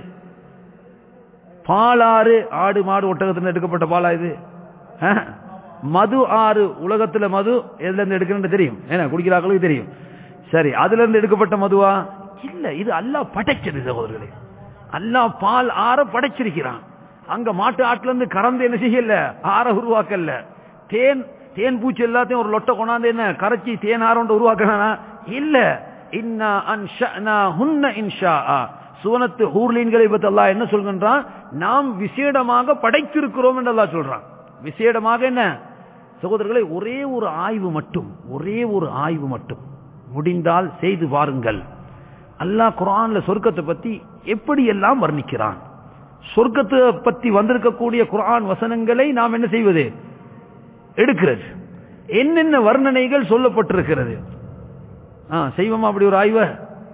பாலாறு ஆடு மாடு ஒட்டகத்திலிருந்து எடுக்கப்பட்ட பாலா இது ஆ? மது ஆறு உலகத்துல மது எதுல இருந்து எடுக்கணும்னு தெரியும் ஏன்னா குடிக்கிறார்களுக்கு தெரியும் சரி அதுல இருந்து எடுக்கப்பட்ட மதுவா இல்ல இது அல்லாஹ் படைச்சது சகோதரர்களே அல்லாஹ் பால் ஆற படைச்சிருக்கிறான் அங்க மாட்டு ஆட்டுல இருந்து கறந்து என்ன செய்யல ஆற உருவாக்கல தேன் தேன் பூச்சி எல்லாத்தையும் ஒரு லொட்டை கொண்டாந்து என்ன கரைச்சி தேன் ஆரோண்டு உருவாக்கினா இல்ல இன்னா அன்ஷனா ஹுன்ன இன்ஷா சுவனத்து ஹூர்லீன்களை பத்தி அல்லாஹ் என்ன சொல்கின்றான் நாம் விசேடமாக படைத்திருக்கிறோம் என்று அல்லாஹ் சொல்றான் விசேடமாக என்ன சகோதரர்களை ஒரே ஒரு ஆய்வு மட்டும் ஒரே ஒரு ஆய்வு மட்டும் முடிந்தால் செய்து பாருங்கள் அல்லாஹ் குர்ஆன்ல சொர்க்கத்தை பத்தி எப்படி எல்லாம் வர்ணிக்கிறான் சொர்க்கத்தை பத்தி வந்திருக்கக்கூடிய குர்ஆன் வசனங்களை நாம் என்ன செய்வது எடுக்கிறது என்னென்ன வர்ணனைகள் சொல்லப்பட்டிருக்கிறது ஆ, செய்வோமா அப்படி ஒரு ஆய்வு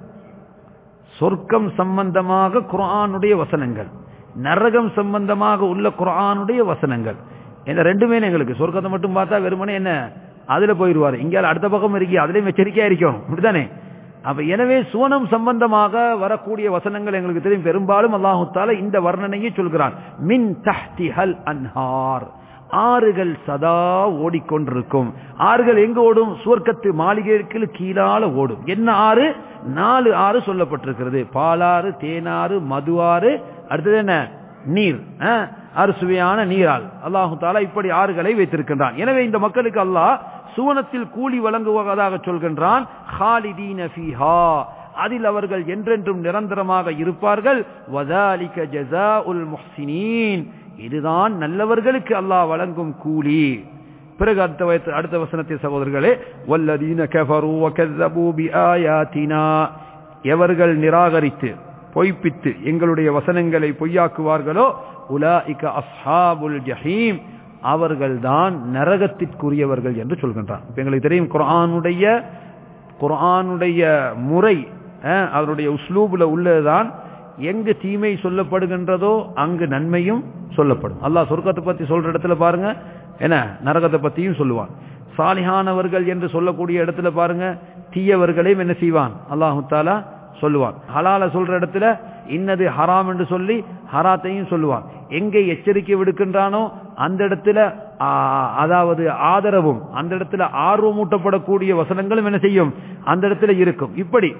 சொர்க்கம் சம்பந்தமாக குர்ஆனுடைய வசனங்கள் நரகம் சம்பந்தமாக உள்ள குர்ஆனுடைய வசனங்கள் இந்த ரெண்டுமே எங்களுக்கு சொர்க்கத்தை மட்டும் பார்த்தா வெறுமனே என்ன அதுல போயிடுவார் இங்க அடுத்த பக்கம் இருக்கி அதுலயும் எச்சரிக்கையா இருக்கணும் அப்படித்தானே அப்ப எனவே சுவனம் சம்பந்தமாக வரக்கூடிய வசனங்கள் எங்களுக்கு தெரியும் பெரும்பாலும் அல்லாஹு தாலா இந்த வர்ணனையை சொல்கிறான் மின் தஹ்திஹல் அன்ஹார் ஆறுகள் சதா ஓடிக்கொண்டிருக்கும் ஆறுகள் எங்க ஓடும் சுவர்க்கத்து மாளிகைக்கு கீழால ஓடும் என்ன ஆறு நாலு ஆறு சொல்லப்பட்டிருக்கிறது பாலாறு தேனாறு மது ஆறு அடுத்தது என்ன நீர் ஆ, அறுசுவையான நீரால் அல்லாஹு தாலா இப்படி ஆறுகளை வைத்திருக்கின்றான் எனவே இந்த மக்களுக்கு அல்லாஹ் சுவனத்தில் கூலி வழங்குவதாக சொல்கின்றான் "ஹாலிதீன ஃபீஹா." அதில் அவர்கள் என்றென்றும் நிரந்தரமாக இருப்பார்கள் வதாலிக ஜஸாஉல் முஹ்சினீன் இதுதான் நல்லவர்களுக்கு அல்லாஹ் வழங்கும் கூலி பிறகு அடுத்த வயசு- அடுத்த வசனத்தில் சகோதரர்களே வல்லதீன கஃபரு வகஸ்ஸபு பிஆயாத்தினா எவர்கள் நிராகரித்து பொய்ப்பித்து எங்களுடைய வசனங்களை பொய்யாக்குவார்களோ உலாஇக அஸ்ஹாபுல் ஜஹீம் அவர்கள்தான் நரகத்திற்குரியவர்கள் என்று சொல்கின்றான் இப்ப எங்களுக்கு தெரியும் குர்ஆனுடைய குர்ஆனுடைய முறை அஹ், அதனுடைய உஸ்லூபுல உள்ளதுதான் எங்கு தீமை சொல்லப்படுகின்றதோ அங்கு நன்மையும் சொல்லப்படும் அல்லாஹ் சொர்க்கத்தை பத்தி சொல்ற இடத்துல பாருங்க என்ன நரகத்தை பத்தியும் சொல்லுவான் சாலிஹானவர்கள் என்று சொல்லக்கூடிய இடத்துல பாருங்க தீயவர்களையும் என்ன செய்வான் அல்லாஹு தாலா சொல்லுவான் ஹலால சொல்ற இடத்துல இன்னது ஹராம் என்று சொல்லி ஹராத்தையும் சொல்லுவான் எங்கே எச்சரிக்கை விடுக்கின்றானோ அந்த இடத்துல ஆ, அதாவது ஆதரவும் அந்த இடத்துல ஆர்வமூட்டப்படக்கூடிய வசனங்களும் என்ன செய்யும் அந்த இடத்துல இருக்கும் இப்படி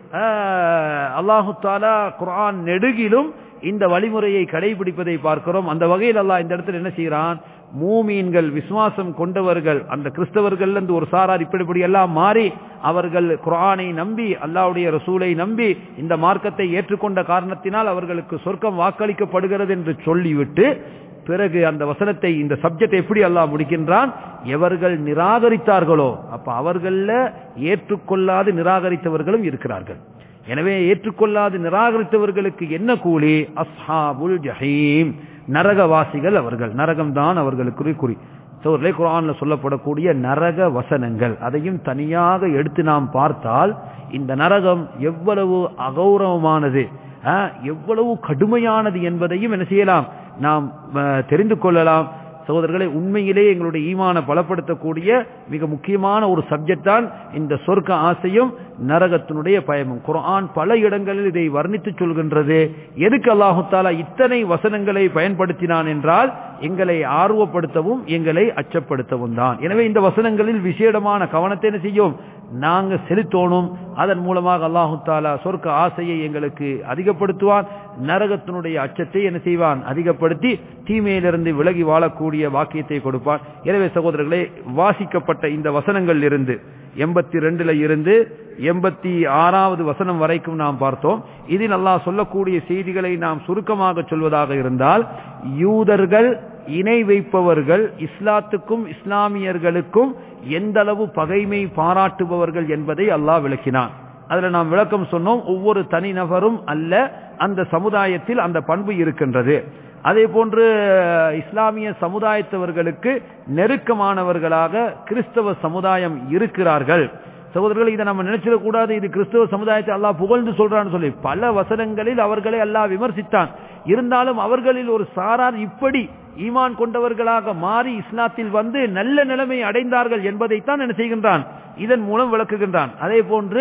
அல்லாஹு தாலா குர்ஆன் நெடுகிலும் இந்த வழிமுறையை கடைபிடிப்பதை பார்க்கிறோம் அந்த வகையில் அல்லாஹ் இந்த இடத்துல என்ன செய்கிறான் மூமீன்கள் விசுவாசம் கொண்டவர்கள் அந்த கிறிஸ்தவர்கள் இருந்து ஒரு சாரார் இப்படி இப்படி எல்லாம் மாறி அவர்கள் குர்ஆனை நம்பி அல்லாஹ்வுடைய ரசூலை நம்பி இந்த மார்க்கத்தை ஏற்றுக்கொண்ட காரணத்தினால் அவர்களுக்கு சொர்க்கம் வாக்களிக்கப்படுகிறது என்று சொல்லிவிட்டு பிறகு அந்த வசனத்தை இந்த சப்ஜெக்ட் எப்படி அல்லாஹ் முடிக்கின்றான் எவர்கள் நிராகரித்தார்களோ அப்ப அவர்கள ஏற்றுக்கொள்ளாது நிராகரித்தவர்களும் இருக்கிறார்கள் எனவே ஏற்றுக்கொள்ளாது நிராகரித்தவர்களுக்கு என்ன கூலி அஸ்ஹாபுல் ஜஹீம் நரகவாசிகள் அவர்கள் நரகம்தான் அவர்களுக்கு குறி சோர்லே குரான்ல சொல்லப்படக்கூடிய நரக வசனங்கள் அதையும் தனியாக எடுத்து நாம் பார்த்தால் இந்த நரகம் எவ்வளவு அகௌரவமானது ஆ, எவ்வளவு கடுமையானது என்பதையும் என்ன செய்யலாம் நாம் ஆ, தெரிந்து கொள்ளலாம் சகோதரர்களை உண்மையிலே எங்களுடைய ஈமான பலப்படுத்தக்கூடிய மிக முக்கியமான ஒரு சப்ஜெக்ட் தான் இந்த சொர்க்க ஆசையும் நரகத்தினுடைய பயமும் குர்ஆன் பல இடங்களில் இதை வர்ணித்து சொல்கின்றது எதுக்கு அல்லாஹு தாலா இத்தனை வசனங்களை பயன்படுத்தினான் என்றால் எங்களை ஆர்வப்படுத்தவும் எங்களை அச்சப்படுத்தவும் தான் எனவே இந்த வசனங்களில் விசேடமான கவனத்தை என்ன செய்யும் நாங்க செலுத்தோணும் அதன் மூலமாக அல்லாஹு தாலா சொர்க்க ஆசையை எங்களுக்கு அதிகப்படுத்துவான் நரகத்தினுடைய அச்சத்தை என்ன செய்வான் அதிகப்படுத்தி தீமையிலிருந்து விலகி வாழக்கூடிய வாக்கியத்தை கொடுப்பான் எனவே சகோதரர்களே வாசிக்கப்பட்ட இந்த வசனங்கள் இருந்து எண்பத்தி ரெண்டுல இருந்து எண்பத்தி ஆறாவது வசனம் வரைக்கும் நாம் பார்த்தோம் இதில் அல்லாஹ் சொல்லக்கூடிய செய்திகளை நாம் சுருக்கமாக சொல்வதாக இருந்தால் யூதர்கள் இணை வைப்பவர்கள் இஸ்லாத்துக்கும் இஸ்லாமியர்களுக்கும் எந்த அளவு பகைமை பாராட்டுபவர்கள் என்பதை அல்லாஹ் விளக்கினான் அதுல நாம் விளக்கம் சொன்னோம் ஒவ்வொரு தனிநபரும் அல்ல அந்த சமுதாயத்தில் அந்த பண்பு இருக்கின்றது அதே போன்று இஸ்லாமிய சமுதாயத்தவர்களுக்கு நெருக்கமானவர்களாக கிறிஸ்தவ சமுதாயம் இருக்கிறார்கள் சகோதரர்கள் இதை நம்ம நினைச்சிடக்கூடாது இது கிறிஸ்தவ சமுதாயத்தை அல்லாஹ் புகழ்ந்து சொல்றான்னு சொல்லி பல வசனங்களில் அவர்களை அல்லாஹ் விமர்சித்தான் இருந்தாலும் அவர்களில் ஒரு சாரார் இப்படி ஈமான் கொண்டவர்களாக மாறி இஸ்லாத்தில் வந்து நல்ல நிலைமை அடைந்தார்கள் என்பதைத்தான் என்ன செய்கின்றான் இதன் மூலம் விளக்குகின்றான் அதே போன்று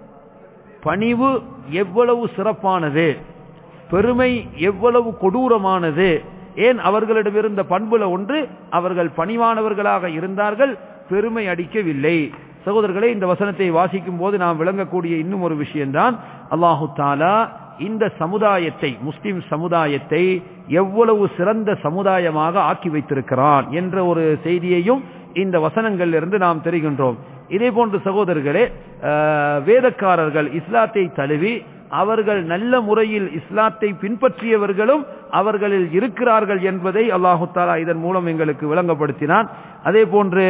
பணிவு எவ்வளவு சிறப்பானது பெருமை எவ்வளவு கொடூரமானது ஏன் அவர்களிடம் இருந்த பண்புல ஒன்று அவர்கள் பணிவானவர்களாக இருந்தார்கள் பெருமை அடிக்கவில்லை சகோதரர்களே இந்த வசனத்தை வாசிக்கும் போது நாம் விளங்கக்கூடிய இன்னும் ஒரு விஷயம்தான் அல்லாஹு தாலா இந்த சமுதாயத்தை முஸ்லிம் சமுதாயத்தை எவ்வளவு சிறந்த சமுதாயமாக ஆக்கி வைத்திருக்கிறான் என்ற ஒரு செய்தியையும் இந்த வசனங்களிலிருந்து நாம் தெரிகின்றோம் இதே போன்று சகோதரர்களே வேதக்காரர்கள் இஸ்லாத்தை தழுவி அவர்கள் நல்ல முறையில் இஸ்லாத்தை பின்பற்றியவர்களும் அவர்களில் இருக்கிறார்கள் என்பதை அல்லாஹு தாலா இதன் மூலம் எங்களுக்கு விளங்கப்படுத்தினான் அதே போன்று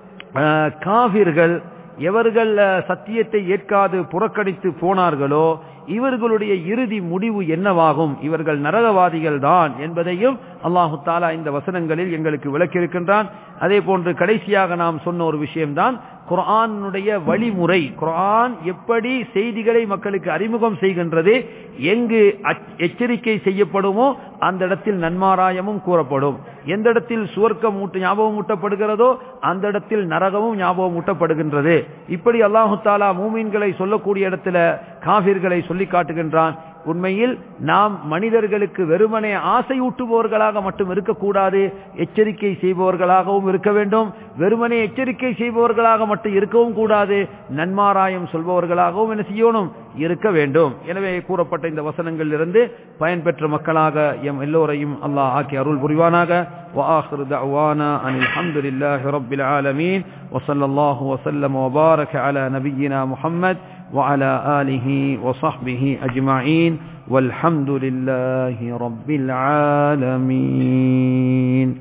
காவிர்கள் எவர்கள் சத்தியத்தை ஏற்காது புறக்கணித்து போனார்களோ இவர்களுடைய இறுதி முடிவு என்னவாகும் இவர்கள் நரகவாதிகள் தான் என்பதையும் அல்லாஹு தாலா இந்த வசனங்களில் எங்களுக்கு விளக்கியிருக்கின்றான் அதே போன்று கடைசியாக நாம் சொன்ன ஒரு விஷயம்தான் குரானுடைய வழிமுறை குரான் எப்படி செய்திகளை மக்களுக்கு அறிமுகம் செய்கின்றது எங்கு எச்சரிக்கை செய்யப்படுமோ அந்த இடத்தில் நன்மாராயமும் கூறப்படும் எந்த இடத்தில் சுவர்க்கம் ஊட்டு ஞாபகம் ஊட்டப்படுகிறதோ அந்த இடத்தில் நரகமும் ஞாபகம் ஊட்டப்படுகின்றது இப்படி அல்லாஹு தாலா மூமீன்களை சொல்லக்கூடிய இடத்துல காபிர்களை சொல்லி காட்டுகின்றான் உண்மையில் நாம் மனிதர்களுக்கு வெறுமனே ஆசையூட்டுபவர்களாக மட்டும் இருக்கக்கூடாது எச்சரிக்கை செய்பவர்களாகவும் இருக்க வேண்டும் வெறுமனே எச்சரிக்கை செய்பவர்களாக மட்டும் இருக்கவும் கூடாது நன்மாராயம் சொல்பவர்களாகவும் என்ன செய்யணும் இருக்க வேண்டும் எனவே கூறப்பட்ட இந்த வசனங்களில் இருந்து பயன்பெற்ற மக்களாக எம் எல்லோரையும் அல்லாஹ் ஆக்கி அருள் புரிவானாக وآخر دعوانا أن الحمد لله رب العالمين وصلى الله وسلم وبارك على نبينا محمد وعلى آله وصحبه أجمعين والحمد لله رب العالمين